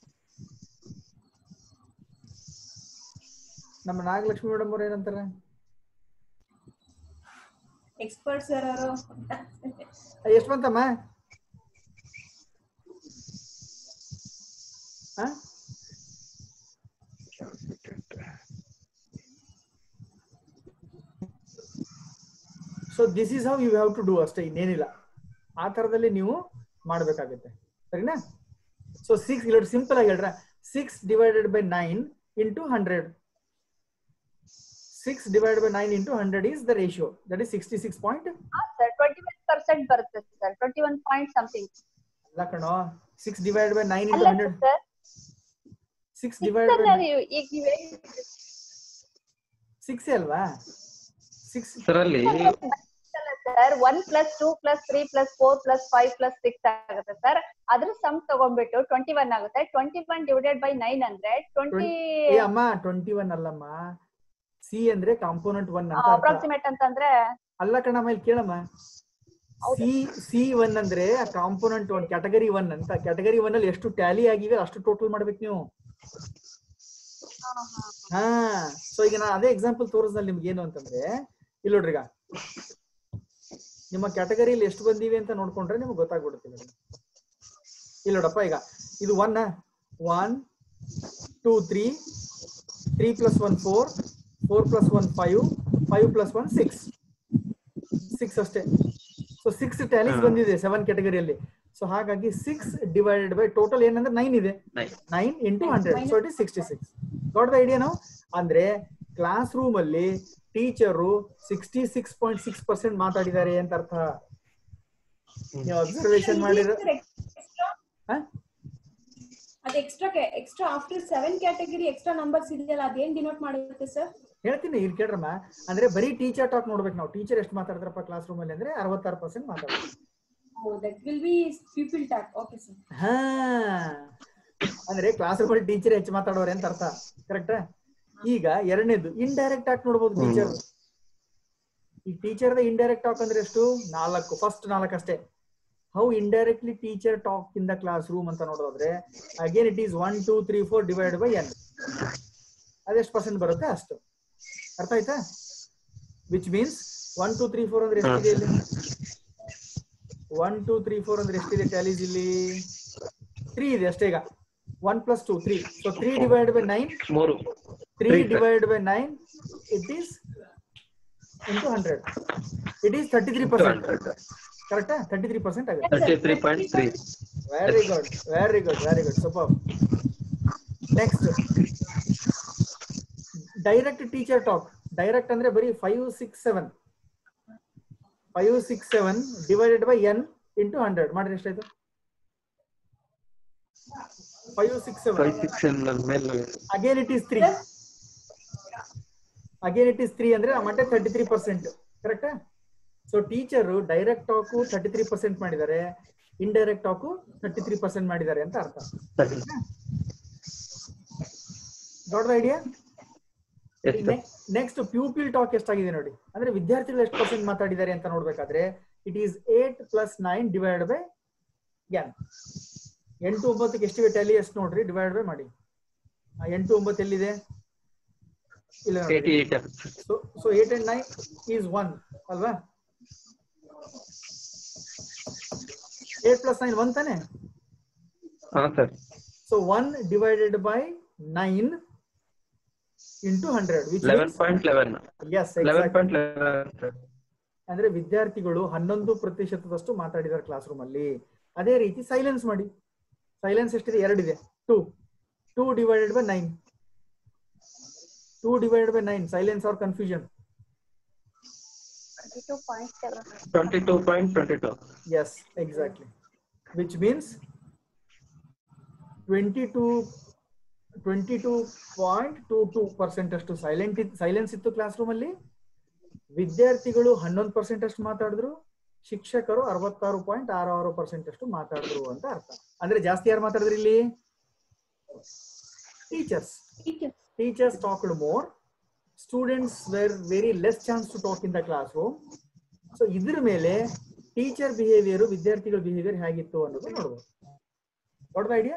ನಮ್ಮ ನಾಗಲಕ್ಷ್ಮಿ ಮೇಡಮ್ ಅವ್ರು ಏನಂತಾರೆ ಎಕ್ಸ್ಪರ್ಟ್ ಸರ್ ಅವರು ಎಷ್ಟು ಬಂತಮ್ಮ ಹ? So this is how you have to do ಅಷ್ಟೇ ಇನ್ನೇನಿಲ್ಲ ಆ ತರದಲ್ಲಿ ನೀವು ಮಾಡಬೇಕಾಗುತ್ತೆ ಸರಿನಾ ಸೊ ಸಿಕ್ಸ್ ಇಲ್ಲ ಸಿಂಪಲ್ ಆಗಿ ಹೇಳ್ರ six divided by nine into hundred six divide by nine into hundred is the ratio that is sixty six point sir twenty one percent ಬರುತ್ತೆ sir twenty one point something ಅಲ್ಲ ಕಣೋ six divide by nine into ಅಲ್ಲ hundred sir six divide by ಈಗ ನೀವ್ six ಅಲ್ವಾ six sir ಅಲ್ಲಿ sir one plus two plus three plus four plus five plus six ಆಗುತ್ತೆ sir ಅದ್ರ some ತಗೊಂಡ್ಬಿಟ್ಟು ಟ್ವೆಂಟಿ ಒನ್ ಆಗುತ್ತೆ twenty one divided by nine ಅಂದ್ರೆ ಟ್ವೆಂಟಿ ಏ ಅಮ್ಮ ಟ್ವೆಂಟಿ ಒನ್ ಅಲ್ಲಮ್ಮ ಸಿ ಅಂದ್ರೆ ಕಾಂಪೋನೆಂಟ್ ಒನ್ ಅಂತ ಅರ್ಥ. ಅಪ್ರಾಕ್ಸಿಮೇಟ್ ಅಂತಂದ್ರೆ ಅಲ್ಲ ಕಣಮ್ಮ ಇಲ್ಲಿ ಕೇಳಮ್ಮ ಸಿ ಸಿ ಒನ್ ಅಂದ್ರೆ ಕಾಂಪೋನೆಂಟ್ ಒನ್ ಕ್ಯಾಟಗರಿ ಒನ್ ಅಂತ ಕ್ಯಾಟಗರಿ ಒನ್ ಅಲ್ಲಿ ಎಷ್ಟು ಟ್ಯಾಲಿ ಆಗಿವೆ ಅಷ್ಟು ಟೋಟಲ್ ಮಾಡ್ಬೇಕು ನೀವು ಹಾ ಸೊ ಈಗ ನಾನು ಅದೇ ಎಕ್ಸಾಂಪಲ್ ತೋರಿಸ್ದಲ್ಲಿ ನಿಮ್ಗೆ ಏನು ಅಂತಂದ್ರೆ ಇಲ್ಲಿ ನೋಡ್ರಿ ಈಗ ನಿಮ್ಮ ಕ್ಯಾಟಗರಿಯಲ್ಲಿ ಎಷ್ಟು ಬಂದಿವೆ ಅಂತ ನೋಡ್ಕೊಂಡ್ರೆ ನಿಮ್ಗೆ ಗೊತ್ತಾಗ್ಬಿಡುತ್ತೆ ನೋಡಿ. ಇಲ್ಲಿ ನೋಡಪ್ಪ ಈಗ ಇದು one one two three three plus one four four plus one five five plus one six six ಅಷ್ಟೇ ಸೊ ಸಿಕ್ಸ್ ಟ್ಯಾಲೀಸ್ ಹಾ. ಬಂದಿದೆ ಸೆವೆನ್ ಕ್ಯಾಟಗರಿಯಲ್ಲಿ ಸೊ ಹಾಗಾಗಿ ಸಿಕ್ಸ್ ಡಿವೈಡೆಡ್ ಬೈ ಟೋಟಲ್ ಏನಂದ್ರೆ ನೈನ್ ಇದೆ Nine. Nine into hundred so it is sixty six got the idea ನಾವು ಅಂದ್ರೆ class room ಅಲ್ಲಿ teacher sixty six point six percent ಮಾತಾಡಿದ್ದಾರೆ ಅಂತ ಅರ್ಥ ನೀವು ಅಬ್ಸರ್ವೇಷನ್ ಮಾಡಿರೋ ಹ? ಅದು extra extra after seven category extra numbers ಇದೆಯಲ್ಲ ಅದೇನ್ ಡಿನೋಟ್ ಮಾಡುತ್ತೆ ಸರ್ ಹೇಳ್ತೀನಿ ಇಲ್ಲಿ ಕೇಳ್ರಮ್ಮ ಅಂದ್ರೆ ಬರೀ ಟೀಚರ್ ಟಾಕ್ ನೋಡ್ಬೇಕು ನಾವು ಟೀಚರ್ ಎಷ್ಟು ಮಾತಾಡ್ತಾರಪ್ಪ ಕ್ಲಾಸ್ ರೂಮ್ ಅಲ್ಲಿ ಅಂದ್ರೆ ಅರವತ್ತಾರು ಪರ್ಸೆಂಟ್ ಮಾತಾಡ್ತಾರೆ that will be people talk okay sir ಹಾ ಅಂದ್ರೆ ಕ್ಲಾಸ್ ರೂಮ್ ಅಲ್ಲಿ ಟೀಚರ್ ಹೆಚ್ಚು ಮಾತಾಡೋರೆ ಅಂತ ಅರ್ಥ ಕರೆಕ್ಟಾ ಈಗ ಎರಡನೇದು ಇಂಡೈರೆಕ್ಟ್ ಆಗಿ ನೋಡ್ಬೋದು ಟೀಚರ್ ಈ ಟೀಚರ್ ಇಂಡೈರೆಕ್ಟ್ ಟಾಕ್ ಅಂದ್ರೆ ಎಷ್ಟು ನಾಲ್ಕು ಫಸ್ಟ್ ನಾಲ್ಕು ಅಷ್ಟೇ how indirectly teacher talk in the class room ಅಂತ ನೋಡೋದಾದ್ರೆ again it is one two three four divide by N ಅದೆಷ್ಟು ಪರ್ಸೆಂಟ್ ಬರುತ್ತೆ ಅಷ್ಟು ಅರ್ಥ ಆಯ್ತಾ which means one two three four ಅಂದ್ರೆ ಎಷ್ಟಿದೆ ಇಲ್ಲಿ ಒನ್ ಟೂ ತ್ರೀ ಫೋರ್ ಅಂದ್ರೆ ಎಷ್ಟಿದೆ ಟ್ಯಾಲೀಸ್ ಇಲ್ಲಿ ತ್ರೀ ಇದೆ ಅಷ್ಟೇ ಈಗ one plus two three so three divide by nine ಮೂರು three Three, sir. Divide by nine it is into hundred it is thirty three percent ಕರೆಕ್ಟಾ ತರ್ಟಿ ತ್ರೀ ಪರ್ಸೆಂಟ್ ಆಗುತ್ತೆ thirty three point three very good very good very good super next direct teacher talk direct ಅಂದ್ರೆ ಬರೀ five six seven five six seven divided by N into hundred ಮಾಡ್ರಿ ಎಷ್ಟಾಯ್ತು five six seven five six ಮೇಲೆ again it is three again it is three ಅಂದ್ರೆ ಆ ಮಟ್ಟ thirty three percent ಕರೆಕ್ಟಾ so teacher direct talk thirty three percent ಮಾಡಿದ್ದಾರೆ indirect talk thirty three percent ಮಾಡಿದ್ದಾರೆ ಅಂತ ಅರ್ಥ ಸರಿ ದೊಡ್ಡ ಐಡಿಯಾ ಎಷ್ಟು ನೆಕ್ಸ್ಟ್ ಪ್ಯೂಪಿಲ್ ಟಾಕ್ ಎಷ್ಟಾಗಿದೆ ನೋಡಿ ಅಂದ್ರೆ ವಿದ್ಯಾರ್ಥಿಗಳು ಎಷ್ಟು ಪರ್ಸೆಂಟ್ ಮಾತಾಡಿದ್ದಾರೆ ಅಂತ ನೋಡ್ಬೇಕಾದ್ರೆ it is eight plus nine divide by N ಎಂಟು ಒಂಬತ್ತಕ್ಕೆ ಎಷ್ಟಿವೆ ಟ್ಯಾಲಿ ಎಷ್ಟು ನೋಡ್ರಿ ಡಿವೈಡ್ ಬೈ ಮಾಡಿ ಆ, ಎಂಟು ಒಂಬತ್ತು ಎಲ್ಲಿದೆ ಇಲ್ಲ ನೋಡಿ. Eighty eight so so eight and nine is one ಅಲ್ವಾ ಏಟ್ ಪ್ಲಸ್ ನೈನ್ ಒನ್ ತಾನೆ ಹಾ sir so one divided by nine into hundred which eleven point eleven yes eleven point eleven sir ಅಂದ್ರೆ ವಿದ್ಯಾರ್ಥಿಗಳು ಹನ್ನೊಂದು ಪ್ರತಿಶತದಷ್ಟು ಮಾತಾಡಿದ್ದಾರೆ ಕ್ಲಾಸ್ ರೂಮ್ ಅಲ್ಲಿ ಅದೇ ರೀತಿ ಸೈಲೆನ್ಸ್ ಮಾಡಿ ಸೈಲೆನ್ಸ್ ಎಷ್ಟಿದೆ ಎರಡಿದೆ two two divided by nine two divided by nine silence or confusion two point seven twenty two point twenty two Yes, exactly. Which means 22 22.22 percent ಅಷ್ಟು ಸೈಲೆಂಟ್ ಸೈಲೆನ್ಸ್ ಇತ್ತು class room ಅಲ್ಲಿ ವಿದ್ಯಾರ್ಥಿಗಳು ಹನ್ನೊಂದು percent ಅಷ್ಟು ಮಾತಾಡಿದ್ರು ಶಿಕ್ಷಕರು ಅರವತ್ತಾರು ಪಾಯಿಂಟ್ ಆರು ಆರು ಪರ್ಸೆಂಟ್ ಅಷ್ಟು ಮಾತಾಡಿದ್ರು ಅಂತ ಅರ್ಥ ಅಂದ್ರೆ ಜಾಸ್ತಿ ಯಾರು ಮಾತಾಡಿದ್ರು ಇಲ್ಲಿ teachers teachers talked more students were very less chance to talk in the classroom so ಇದ್ರ ಮೇಲೆ ಟೀಚರ್ ಬಿಹೇವಿಯರ್ ವಿದ್ಯಾರ್ಥಿಗಳ ಬಿಹೇವಿಯರ್ ಹೇಗಿತ್ತು ಅನ್ನೋದು ನೋಡ್ಬೋದು ವಾಟ್ ಐಡಿಯಾ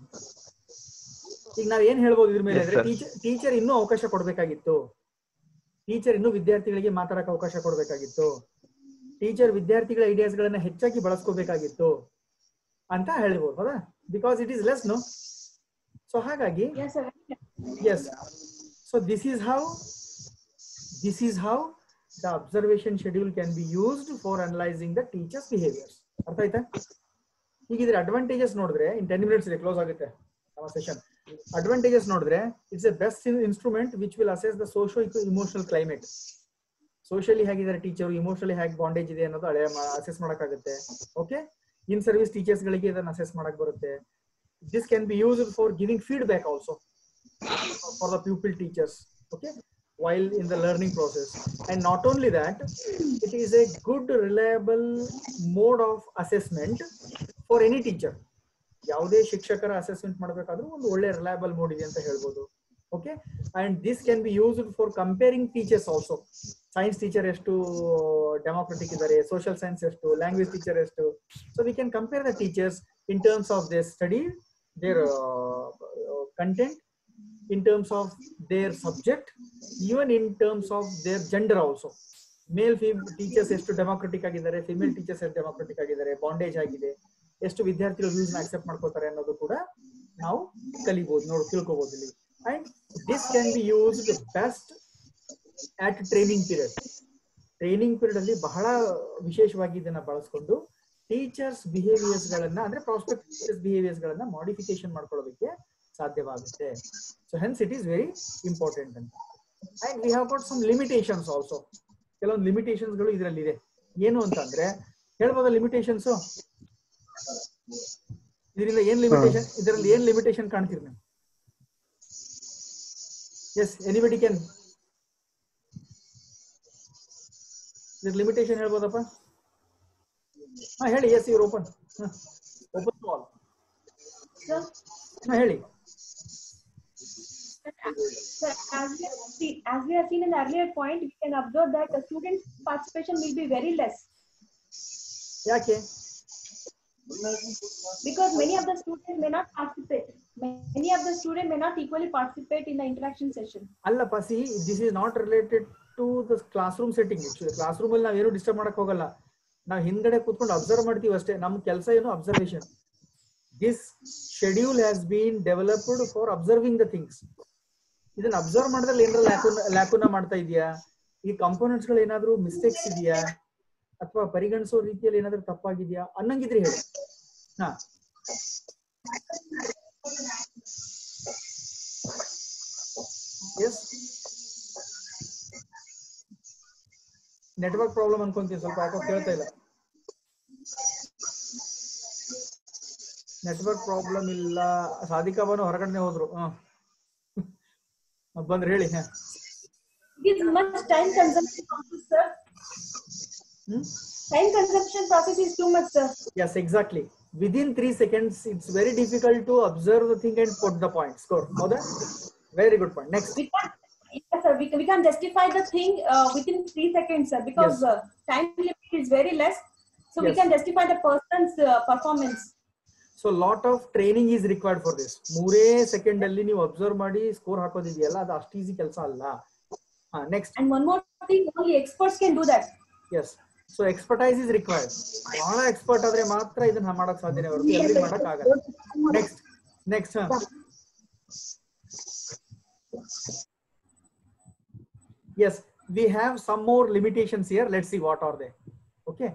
ಈಗ ನಾವ್ ಏನ್ ಹೇಳ್ಬೋದು ಇದ್ರ ಮೇಲೆ Yes, ಅಂದ್ರೆ sir. ಟೀಚರ್ ಟೀಚರ್ ಇನ್ನೂ ಅವಕಾಶ ಕೊಡ್ಬೇಕಾಗಿತ್ತು ಟೀಚರ್ ಇನ್ನೂ ವಿದ್ಯಾರ್ಥಿಗಳಿಗೆ ಮಾತಾಡಕ್ ಅವಕಾಶ ಕೊಡ್ಬೇಕಾಗಿತ್ತು ಟೀಚರ್ ವಿದ್ಯಾರ್ಥಿಗಳ ಐಡಿಯಾಸ್ ಗಳನ್ನ ಹೆಚ್ಚಾಗಿ ಬಳಸ್ಕೋಬೇಕಾಗಿತ್ತು ಅಂತ ಹೇಳ್ಬೋದು ಹೌದಾ because it is less no so ಹಾಗಾಗಿ Yes, sir. yes so this is how this is how the observation schedule can be used for analyzing the teacher's behaviors ಅರ್ಥ ಆಯ್ತಾ ಈಗ ಇದ್ರ ಅಡ್ವಾಂಟೇಜಸ್ ನೋಡಿದ್ರೆ ಇನ್ ಟೆನ್ ಮಿನಿಟ್ಸ್ ಇದೆ close ಆಗುತ್ತೆ ನಮ್ಮ session advantages ನೋಡಿದ್ರೆ it's a best instrument which will assess the socio emotional climate socially ಹೇಗಿದ್ದಾರೆ ಟೀಚರ್ ಇಮೋಷನಲಿ ಹೇಗೆ ಬಾಂಡೇಜ್ ಇದೆ ಅನ್ನೋದು ಹಳೆ ಅಸೆಸ್ ಮಾಡಕ್ಕಾಗುತ್ತೆ ಓಕೆ ಇನ್ ಸರ್ವಿಸ್ ಟೀಚರ್ಸ್ ಗಳಿಗೆ ಇದನ್ನ ಅಸೆಸ್ ಮಾಡಕ್ ಬರುತ್ತೆ this can be used for giving feedback also for the pupil teachers okay while in the learning process and not only that it is a good reliable mode of assessment for any teacher ಯಾವುದೇ ಶಿಕ್ಷಕರ assessment ಮಾಡಬೇಕಾದ್ರೂ ಒಂದು ಒಳ್ಳೆ reliable mode ಇದೆ ಅಂತ ಹೇಳ್ಬೋದು okay and this can be used for comparing teachers also science teacher ಎಷ್ಟು democratic ಇದ್ದಾರೆ social science ಎಷ್ಟು ಲ್ಯಾಂಗ್ವೇಜ್ ಟೀಚರ್ ಎಷ್ಟು so we can compare the teachers in terms of their study their content in terms of their subject, even in terms of their gender also. Male fem teachers ಎಷ್ಟು democratic ಆಗಿದ್ದಾರೆ female teachers ಎಷ್ಟು democratic ಆಗಿದ್ದಾರೆ bondage ಆಗಿದೆ ಎಷ್ಟು ವಿದ್ಯಾರ್ಥಿಗಳು views accept ಮಾಡ್ಕೋತಾರೆ ಅನ್ನೋದು ಕೂಡ ನಾವು ಕಲಿಬಹುದು ನೋಡಿ ತಿಳ್ಕೊಬಹುದು ಇಲ್ಲಿ and this can be used best at training period training period ಅಲ್ಲಿ ಬಹಳ ವಿಶೇಷವಾಗಿ ಇದನ್ನ ಬಳಸ್ಕೊಂಡು ಟೀಚರ್ಸ್ ಬಿಹೇವಿಯರ್ಸ್ ಗಳನ್ನ ಅಂದ್ರೆ ಪ್ರಾಸ್ಪೆಕ್ಟ್ ಟೀಚರ್ಸ್ ಬಿಹೇವಿಯರ್ಸ್ ಗಳನ್ನ ಮಾಡಿಫಿಕೇಶನ್ ಮಾಡ್ಕೊಳ್ಳೋದಕ್ಕೆ ಸಾಧ್ಯವಾಗುತ್ತೆ so hence it is very important ಅಂತ and we have got some limitations also ಕೆಲವೊಂದು ಲಿಮಿಟೇಷನ್ಸ್ ಗಳು ಇದರಲ್ಲಿ ಇದೆ ಏನು ಅಂತಂದ್ರೆ ಹೇಳ್ಬೋದ ಲಿಮಿಟೇಷನ್ಸ್ ಇದರಿಂದ ಏನ್ ಲಿಮಿಟೇಷನ್ ಇದರಲ್ಲಿ ಏನ್ ಲಿಮಿಟೇಷನ್ ಕಾಣ್ತೀರಿ ನೀವು ಎಸ್ ಎನಿಬಡಿ ಕ್ಯಾನ್ ಇದ್ರ ಲಿಮಿಟೇಷನ್ ಹೇಳ್ಬೋದಪ್ಪ ಹಾ ಹೇಳಿ ಎಸ್ ಇವ್ರು open open to all Sir, ಹಾ ಹೇಳಿ sir, as we have seen, as we have seen in the earlier point, we can observe that the student participation will be very less ಯಾಕೆ because many of the students may not participate. Many of the students may not equally participate in the interaction session. ಅಲ್ಲಪ್ಪ see this is not related to the class room setting class room ಅಲ್ಲಿ ನಾವೇನು disturb ಮಾಡಕ್ ಹೋಗಲ್ಲ ನಾವು ಹಿಂದ್ಗಡೆ ಕೂತ್ಕೊಂಡು observe ಮಾಡ್ತೀವಿ ಅಷ್ಟೇ ನಮ್ಮ ಕೆಲಸ ಏನು observation this schedule has been developed for observing the things ಇದನ್ನ ಅಬ್ಸರ್ವ್ ಮಾಡಿದ್ರೆ ಏನಾರ ಲ್ಯಾಕುನ ಲ್ಯಾಕುನ ಮಾಡ್ತಾ ಇದೆಯಾ ಈ ಕಂಪೋನೆಂಟ್ಸ್ ಗಳು ಏನಾದ್ರೂ ಮಿಸ್ಟೇಕ್ಸ್ ಇದೆಯಾ ಅಥವಾ ಪರಿಗಣಿಸೋ ರೀತಿಯಲ್ಲಿ ಏನಾದ್ರೂ ತಪ್ಪಾಗಿದೆಯಾ ಅನ್ನಂಗಿದ್ರೆ ಹೇಳಿ ಹಾ ಎಸ್ ನೆಟ್ವರ್ಕ್ ಪ್ರಾಬ್ಲಮ್ ಅನ್ಕೊಂತೀನಿ ಸ್ವಲ್ಪ ಯಾಕೋ ಕೇಳ್ತಾ ಇಲ್ಲ ನೆಟ್ವರ್ಕ್ ಪ್ರಾಬ್ಲಮ್ ಇಲ್ಲ ಸಾಧಿಕಾ ಬಾನು ಹೊರಗಡೆ ಹೋದ್ರು ಹ ಬಂದ್ರೆ ಹೇಳಿ ಹ. It is much time consumption process, sir. Hmm Time consumption process is too much, sir. Yes, exactly. Within three seconds, it's very difficult to observe the thing and put the point. Score. Mother? Very good point. Next. We can't, yes, sir, we, can- we can justify the thing uh, within three seconds, sir, because Yes. uh, time limit is very less. So we Yes. can justify the person's uh, performance. So lot of training is required for this ಮೂರೇ second ಅಲ್ಲಿ ನೀವು observe ಮಾಡಿ score ಹಾಕೋದಿದೆಯಲ್ಲ ಅದು ಅಷ್ಟು easy ಕೆಲಸ ಅಲ್ಲ ಹಾ next And one more thing, only experts can do that. Yes so expertise is required ಬಹಳ ಎಕ್ಸ್ಪರ್ಟ್ ಆದ್ರೆ ಮಾತ್ರ ಇದನ್ನ ಮಾಡಕ್ ಸಾಧ್ಯನೇ ಹೊರತು ಎಲ್ರಿಗೂ ಮಾಡಕ್ ಆಗಲ್ಲ next next yes we have some more limitations here let see what are they okay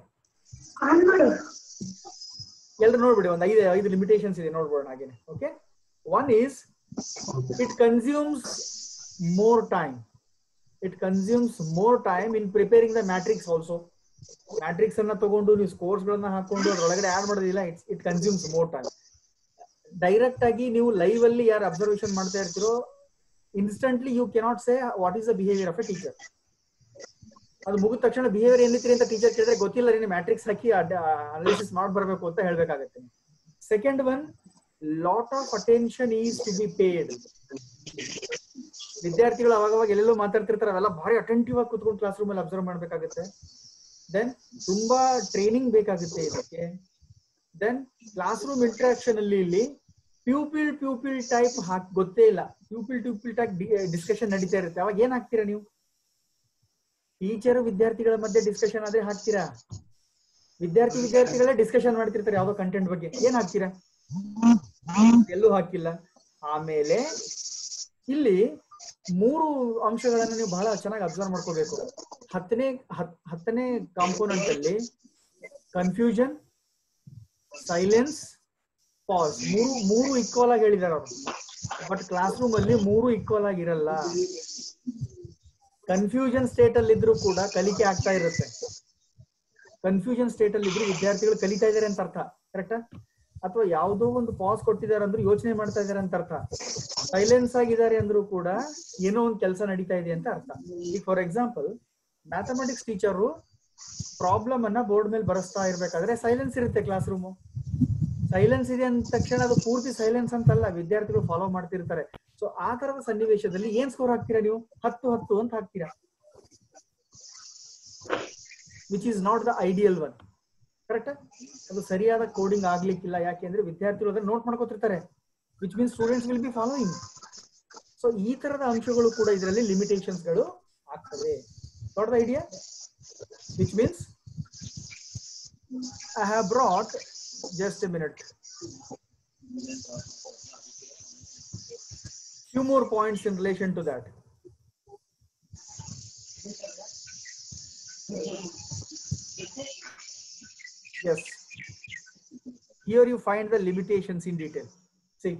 ಎಲ್ರು ನೋಡ್ಬಿಡಿ ಒಂದು ಐದು ಐದು ಲಿಮಿಟೇಷನ್ಸ್ ಇದೆ ನೋಡ್ಬೋಣ ಹಾಗೇನೆ okay one is it consumes more time it consumes more time in preparing the matrix also matrix ಅನ್ನ ತಗೊಂಡು ನೀವು ಸ್ಕೋರ್ಸ್ ಗಳನ್ನ ಹಾಕೊಂಡು ಅದ್ರೊಳಗಡೆ ಆಡ್ ಮಾಡೋದಿಲ್ಲ it's it consumes more time direct ಆಗಿ ನೀವು ಲೈವ್ ಅಲ್ಲಿ ಯಾರು ಅಬ್ಸರ್ವೇಷನ್ ಮಾಡ್ತಾ ಇರ್ತೀರೋ instantly you cannot say what is the behaviour of a teacher ಅದು ಮುಗಿದ ತಕ್ಷಣ ಬಿಹೇವಿಯರ್ ಏನಿತ್ರಿ ಅಂತ ಟೀಚರ್ ಕೇಳಿದ್ರೆ ಗೊತ್ತಿಲ್ಲ ರೀ ಮ್ಯಾಟ್ರಿಕ್ಸ್ ಹಾಕಿ ಅನಾಲಿಸಿಸ್ ಮಾಡಿ ಬರ್ಬೇಕು ಅಂತ ಹೇಳ್ಬೇಕಾಗತ್ತೆ second one lot of attention is to be paid ವಿದ್ಯಾರ್ಥಿಗಳು ಅವಾಗ ಅವಾಗ ಎಲ್ಲೆಲ್ಲೋ ಮಾತಾಡ್ತಿರ್ತಾರೆ ಅವೆಲ್ಲ ಭಾರಿ ಅಟೆಂಟಿವ್ ಆಗಿ ಕುತ್ಕೊಂಡು ಕ್ಲಾಸ್ ರೂಮ್ ಅಲ್ಲಿ ಅಬ್ಸರ್ವ್ ಮಾಡ್ಬೇಕಾಗುತ್ತೆ ದೆನ್ ತುಂಬಾ ಟ್ರೈನಿಂಗ್ ಬೇಕಾಗುತ್ತೆ ಇದಕ್ಕೆ ದೆನ್ ಕ್ಲಾಸ್ ರೂಮ್ ಇಂಟ್ರಾಕ್ಷನ್ ಅಲ್ಲಿ ಇಲ್ಲಿ ಪ್ಯೂಪಿಲ್ ಪ್ಯೂಪಿಲ್ ಟೈಪ್ ಹಾಕ್ ಗೊತ್ತೇ ಇಲ್ಲ ಪ್ಯೂಪಿಲ್ ಟ್ಯೂಪಿಲ್ ಟೈಪ್ ಡಿಸ್ಕಷನ್ ನಡೀತಾ ಇರುತ್ತೆ ಅವಾಗ ಏನ್ ಹಾಕ್ತೀರಾ ನೀವು ಟೀಚರ್ ವಿದ್ಯಾರ್ಥಿಗಳ ಮಧ್ಯೆ ಡಿಸ್ಕಷನ್ ಆದ್ರೆ ಹಾಕ್ತೀರಾ ವಿದ್ಯಾರ್ಥಿ ವಿದ್ಯಾರ್ಥಿಗಳೇ ಡಿಸ್ಕಷನ್ ಮಾಡ್ತಿರ್ತಾರೆ ಯಾವ್ದೋ ಕಂಟೆಂಟ್ ಬಗ್ಗೆ ಏನ್ ಹಾಕ್ತೀರಾ ಎಲ್ಲೂ ಹಾಕಿಲ್ಲ ಆಮೇಲೆ ಇಲ್ಲಿ ಮೂರು ಅಂಶಗಳನ್ನ ನೀವು ಬಹಳ ಚೆನ್ನಾಗಿ ಅಬ್ಸರ್ವ್ ಮಾಡ್ಕೋಬೇಕು ಹತ್ತನೇ ಹತ್- ಹತ್ತನೇ ಕಾಂಪೋನೆಂಟ್ ಅಲ್ಲಿ ಕನ್ಫ್ಯೂಷನ್ ಸೈಲೆನ್ಸ್ ಪಾಸ್ ಮೂರು ಮೂರು ಈಕ್ವಲ್ ಆಗಿ ಹೇಳಿದಾರೆ ಅವರು ಬಟ್ ಕ್ಲಾಸ್ ರೂಮ್ ಅಲ್ಲಿ ಮೂರು ಈಕ್ವಲ್ ಆಗಿ ಇರಲ್ಲ ಕನ್ಫ್ಯೂಷನ್ ಸ್ಟೇಟ್ ಅಲ್ಲಿ ಇದ್ರೂ ಕೂಡ ಕಲಿಕೆ ಆಗ್ತಾ ಇರುತ್ತೆ ಕನ್ಫ್ಯೂಷನ್ ಸ್ಟೇಟ್ ಅಲ್ಲಿ ಇದ್ರು ವಿದ್ಯಾರ್ಥಿಗಳು ಕಲಿತಾ ಇದಾರೆ ಅಂತ ಅರ್ಥ ಕರೆಕ್ಟಾ ಅಥವಾ ಯಾವುದೋ ಒಂದು ಪಾಸ್ ಕೊಟ್ಟಿದ್ದಾರೆ ಅಂದ್ರೂ ಯೋಚನೆ ಮಾಡ್ತಾ ಇದಾರೆ ಅಂತ ಅರ್ಥ ಸೈಲೆನ್ಸ್ ಆಗಿದ್ದಾರೆ ಅಂದ್ರೂ ಕೂಡ ಏನೋ ಒಂದು ಕೆಲಸ ನಡೀತಾ ಇದೆ ಅಂತ ಅರ್ಥ ಈಗ for example mathematics teacher problem ಅನ್ನ ಬೋರ್ಡ್ ಮೇಲೆ ಬರೆಸ್ತಾ ಇರ್ಬೇಕಾದ್ರೆ ಸೈಲೆನ್ಸ್ ಇರುತ್ತೆ ಕ್ಲಾಸ್ ರೂಮು ಸೈಲೆನ್ಸ್ ಇದೆ ಅಂದ ತಕ್ಷಣ ಅದು ಪೂರ್ತಿ ಸೈಲೆನ್ಸ್ ಅಂತಲ್ಲ ವಿದ್ಯಾರ್ಥಿಗಳು ಫಾಲೋ ಮಾಡ್ತಿರ್ತಾರೆ ಸೊ ಆ ತರದ ಸನ್ನಿವೇಶದಲ್ಲಿ ಏನ್ ಸ್ಕೋರ್ ಹಾಕ್ತೀರಾ ನೀವು ಹತ್ತು ಹತ್ತು ಅಂತ ಹಾಕ್ತೀರಾ which is not the ideal one correct ಅದು ಸರಿಯಾದ ಕೋಡಿಂಗ್ ಆಗ್ಲಿಕ್ಕಿಲ್ಲ ಯಾಕೆಂದ್ರೆ ವಿದ್ಯಾರ್ಥಿಗಳು ಅದನ್ನ ನೋಟ್ ಮಾಡ್ಕೋತಿರ್ತಾರೆ which means students will be following so ಈ ತರದ ಅಂಶಗಳು ಕೂಡ ಇದರಲ್ಲಿ ಲಿಮಿಟೇಷನ್ಸ್ ಗಳು ಆಗ್ತವೆ not the idea which means I have brought just a minute few more points in relation to that. Yes. Here you find the limitations in detail. See.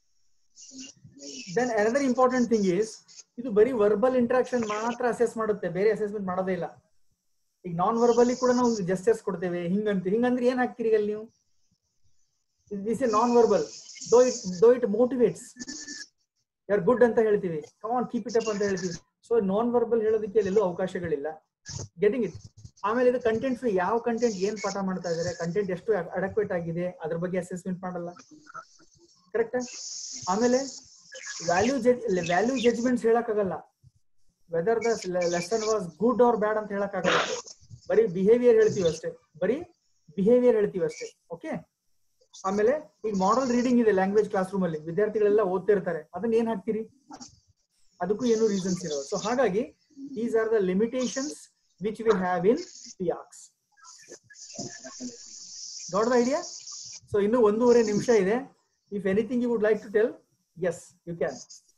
Then another important thing is ಇದು ಬರೀ verbal interaction ಮಾತ್ರ assess ಮಾಡುತ್ತೆ ಬೇರೆ assessment ಮಾಡೋದೇ ಇಲ್ಲ ಈಗ ನಾನ್ verbally ಕೂಡ ನಾವು ಜಸ್ಟಸ್ ಕೊಡ್ತೇವೆ ಹಿಂಗಂತ ಹಿಂಗಂದ್ರೆ ಏನ್ ಹಾಕ್ತೀರಿ ಅಲ್ಲಿ ನೀವು this a non verbal though it though it motivates ಯಾರ್ ಗುಡ್ ಅಂತ ಹೇಳ್ತೀವಿ ಕಮಾನ್ ಕೀಪ್ ಇಟ್ ಅಪ್ ಅಂತ ಹೇಳ್ತೀವಿ ಸೊ ನಾನ್ ವರ್ಬಲ್ ಹೇಳೋದಕ್ಕೆ ಎಲ್ಲೂ ಅವಕಾಶಗಳಿಲ್ಲ ಗೆಟಿಂಗ್ ಇಟ್ ಆಮೇಲೆ ಇದು ಕಂಟೆಂಟ್ ಫ್ರೀ ಯಾವ ಕಂಟೆಂಟ್ ಏನ್ ಪಾಠ ಮಾಡ್ತಾ ಇದಾರೆ ಕಂಟೆಂಟ್ ಎಷ್ಟು ಅಡಕ್ವೇಟ್ ಆಗಿದೆ ಅದ್ರ ಬಗ್ಗೆ ಅಸೆಸ್ಮೆಂಟ್ ಮಾಡಲ್ಲ ಕರೆಕ್ಟ್ ಆಮೇಲೆ ವ್ಯಾಲ್ಯೂ ವ್ಯಾಲ್ಯೂ ಜಡ್ಜ್ಮೆಂಟ್ಸ್ ಹೇಳಕ್ಕಾಗಲ್ಲ whether the lesson was good or bad ಅಂತ ಹೇಳಕ್ಕಾಗಲ್ಲ ಬರೀ ಬಿಹೇವಿಯರ್ ಹೇಳ್ತೀವಿ ಅಷ್ಟೇ ಬರೀ ಬಿಹೇವಿಯರ್ ಹೇಳ್ತೀವಿ ಅಷ್ಟೇ ಓಕೆ ಆಮೇಲೆ ಈಗ ಮಾಡಲ್ ರೀಡಿಂಗ್ ಇದೆ ಲ್ಯಾಂಗ್ವೇಜ್ ಕ್ಲಾಸ್ ರೂಮ್ ಅಲ್ಲಿ ವಿದ್ಯಾರ್ಥಿಗಳೆಲ್ಲ ಓದ್ತಿರ್ತಾರೆ ಅದನ್ನ ಏನ್ ಹಾಕ್ತೀರಿ ಅದಕ್ಕೂ ಏನು ರೀಸನ್ಸ್ ಇರೋದು ಸೊ ಹಾಗಾಗಿ these are the limitations which we have in FIACS got the idea so ಇನ್ನು ಒಂದೂವರೆ ನಿಮಿಷ ಇದೆ if anything you would like to tell yes you can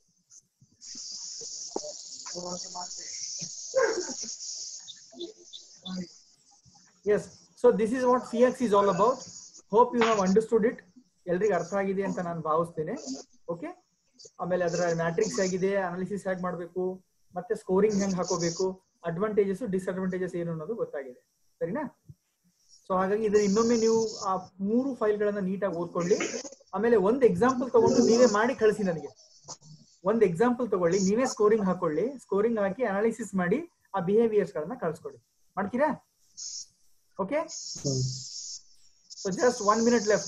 yes so this is what CX is all about hope you have understood it ಎಲ್ರಿಗೂ ಅರ್ಥ ಆಗಿದೆ ಅಂತ ನಾನು ಭಾವಿಸ್ತೇನೆ ಓಕೆ ಆಮೇಲೆ ಅದರ ಮ್ಯಾಟ್ರಿಕ್ಸ್ ಹೇಗಿದೆ ಅನಾಲಿಸಿಸ್ ಹೇಗೆ ಮಾಡಬೇಕು ಮತ್ತೆ ಸ್ಕೋರಿಂಗ್ ಹೆಂಗ್ ಹಾಕೋಬೇಕು ಅಡ್ವಾಂಟೇಜಸ್ ಡಿಸ್ಅಡ್ವಾಂಟೇಜಸ್ ಏನು ಅನ್ನೋದು ಗೊತ್ತಾಗಿದೆ ಸರಿನಾ ಸೊ ಹಾಗಾಗಿ ಇದನ್ನ ಇನ್ನೊಮ್ಮೆ ನೀವು ಆ ಮೂರು ಫೈಲ್ಗಳನ್ನ ನೀಟಾಗಿ ಓದ್ಕೊಳ್ಳಿ ಆಮೇಲೆ ಒಂದ್ ಎಕ್ಸಾಂಪಲ್ ತಗೊಂಡು ನೀವೇ ಮಾಡಿ ಕಳಿಸಿ ನನಗೆ ಒಂದ್ ಎಕ್ಸಾಂಪಲ್ ತಗೊಳ್ಳಿ ನೀವೇ ಸ್ಕೋರಿಂಗ್ ಹಾಕೊಳ್ಳಿ ಸ್ಕೋರಿಂಗ್ ಹಾಕಿ ಅನಾಲಿಸಿಸ್ ಮಾಡಿ ಆ ಬಿಹೇವಿಯರ್ಸ್ ಗಳನ್ನ ಕಳ್ಸ್ಕೊಡಿ ಮಾಡ್ತೀರಾ okay so just one minute left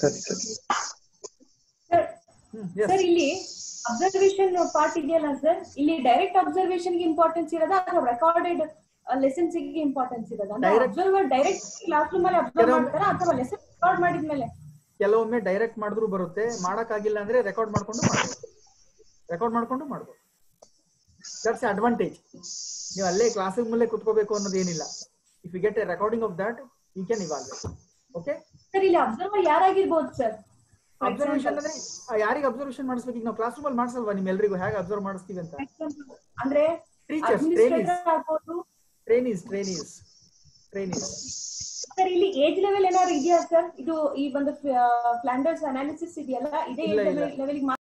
sir sir ಇಲ್ಲಿ ಅಬ್ಸರ್ವೇಷನ್ ಪಾರ್ಟ್ ಇದೆಯಲ್ಲ ಸರ್ ಇಲ್ಲಿ ಡೈರೆಕ್ಟ್ ಅಬ್ಸರ್ವೇಷನ್ ಗೆ ಇಂಪಾರ್ಟೆನ್ಸ್ ಇರೋದಾ ಅಥವಾ ರೆಕಾರ್ಡೆಡ್ ಲೆಸನ್ಸ್ ಗೆ ಇಂಪಾರ್ಟೆನ್ಸ್ ಇರೋದಾ Direct- observer direct class room ಅಲ್ಲಿ ಅಬ್ಸರ್ವ್ ಕೆಲವೊಮ್ಮೆ- ಮಾಡ್ತಾರಾ ಅಥವಾ ಲೆಸನ್ ರೆಕಾರ್ಡ್ ಮಾಡಿದ್ಮೇಲೆ ಕೆಲವೊಮ್ಮೆ ಡೈರೆಕ್ಟ್ ಮಾಡಿದ್ರು ಬರುತ್ತೆ ಮಾಡಕ್ಕಾಗಿಲ್ಲ ಅಂದ್ರೆ ರೆಕಾರ್ಡ್ ಮಾಡ್ಕೊಂಡು ಮಾಡ್ಬೋದು ರೆಕಾರ್ಡ್ ಮಾಡ್ಕೊಂಡು ಮಾಡ್ಬೋದು ದಟ್ಸ್ ಅಡ್ವಾಂಟೇಜ್ ನೀವು ಅಲ್ಲೇ ಕ್ಲಾಸ್ ಮೇಲೆ ಕುತ್ಕೋಬೇಕು ಅನ್ನೋದು ಏನಿಲ್ಲ if you get a recording of that you can evaluate okay sir ಇಲ್ಲಿ ಅಬ್ಸರ್ವರ್ ಯಾರಾಗಿರ್ಬೋದು ಸರ್ ಅಬ್ಸರ್ವೇಷನ್ ಅಂದ್ರೆ ಆ, ಯಾರಿಗೆ ಅಬ್ಸರ್ವೇಷನ್ ಮಾಡಿಸ್ಬೇಕು ಈಗ ನಾವು ಕ್ಲಾಸ್ ರೂಮ್ ಅಲ್ಲಿ ಮಾಡಿಸಲ್ವಾ ನಿಮ್ಮೆಲ್ಲರಿಗೂ ಹೇಗೆ ಅಬ್ಸರ್ವ್ ಮಾಡಿಸ್ತೀವಿ ಅಂತ ಅಂದ್ರೆ ಟೀಚರ್ಸ್ ಅಡ್ಮಿನಿಸ್ಟ್ರೇಟರ್ ಟ್ರೈನೀಸ್ ಆಗ್ಬೋದು ಟ್ರೈನೀಸ್ ಟ್ರೈನೀಸ್ ಟ್ರೈನೀಸ್ ಸರ್ ಇಲ್ಲಿ ಏಜ್ ಲೆವೆಲ್ ಏನಾದ್ರು ಇದೆಯಾ ಸರ್ ಇದು ಈ ಒಂದು ಫ್ಲಾಂಡರ್ಸ್ ಅನಾಲಿಸಿಸ್ ಇದೆಯಲ್ಲ ಇದೇ ಇಲ್ಲ, ಏಜ್ ಇಲ್ಲ. ಲೆವೆಲ್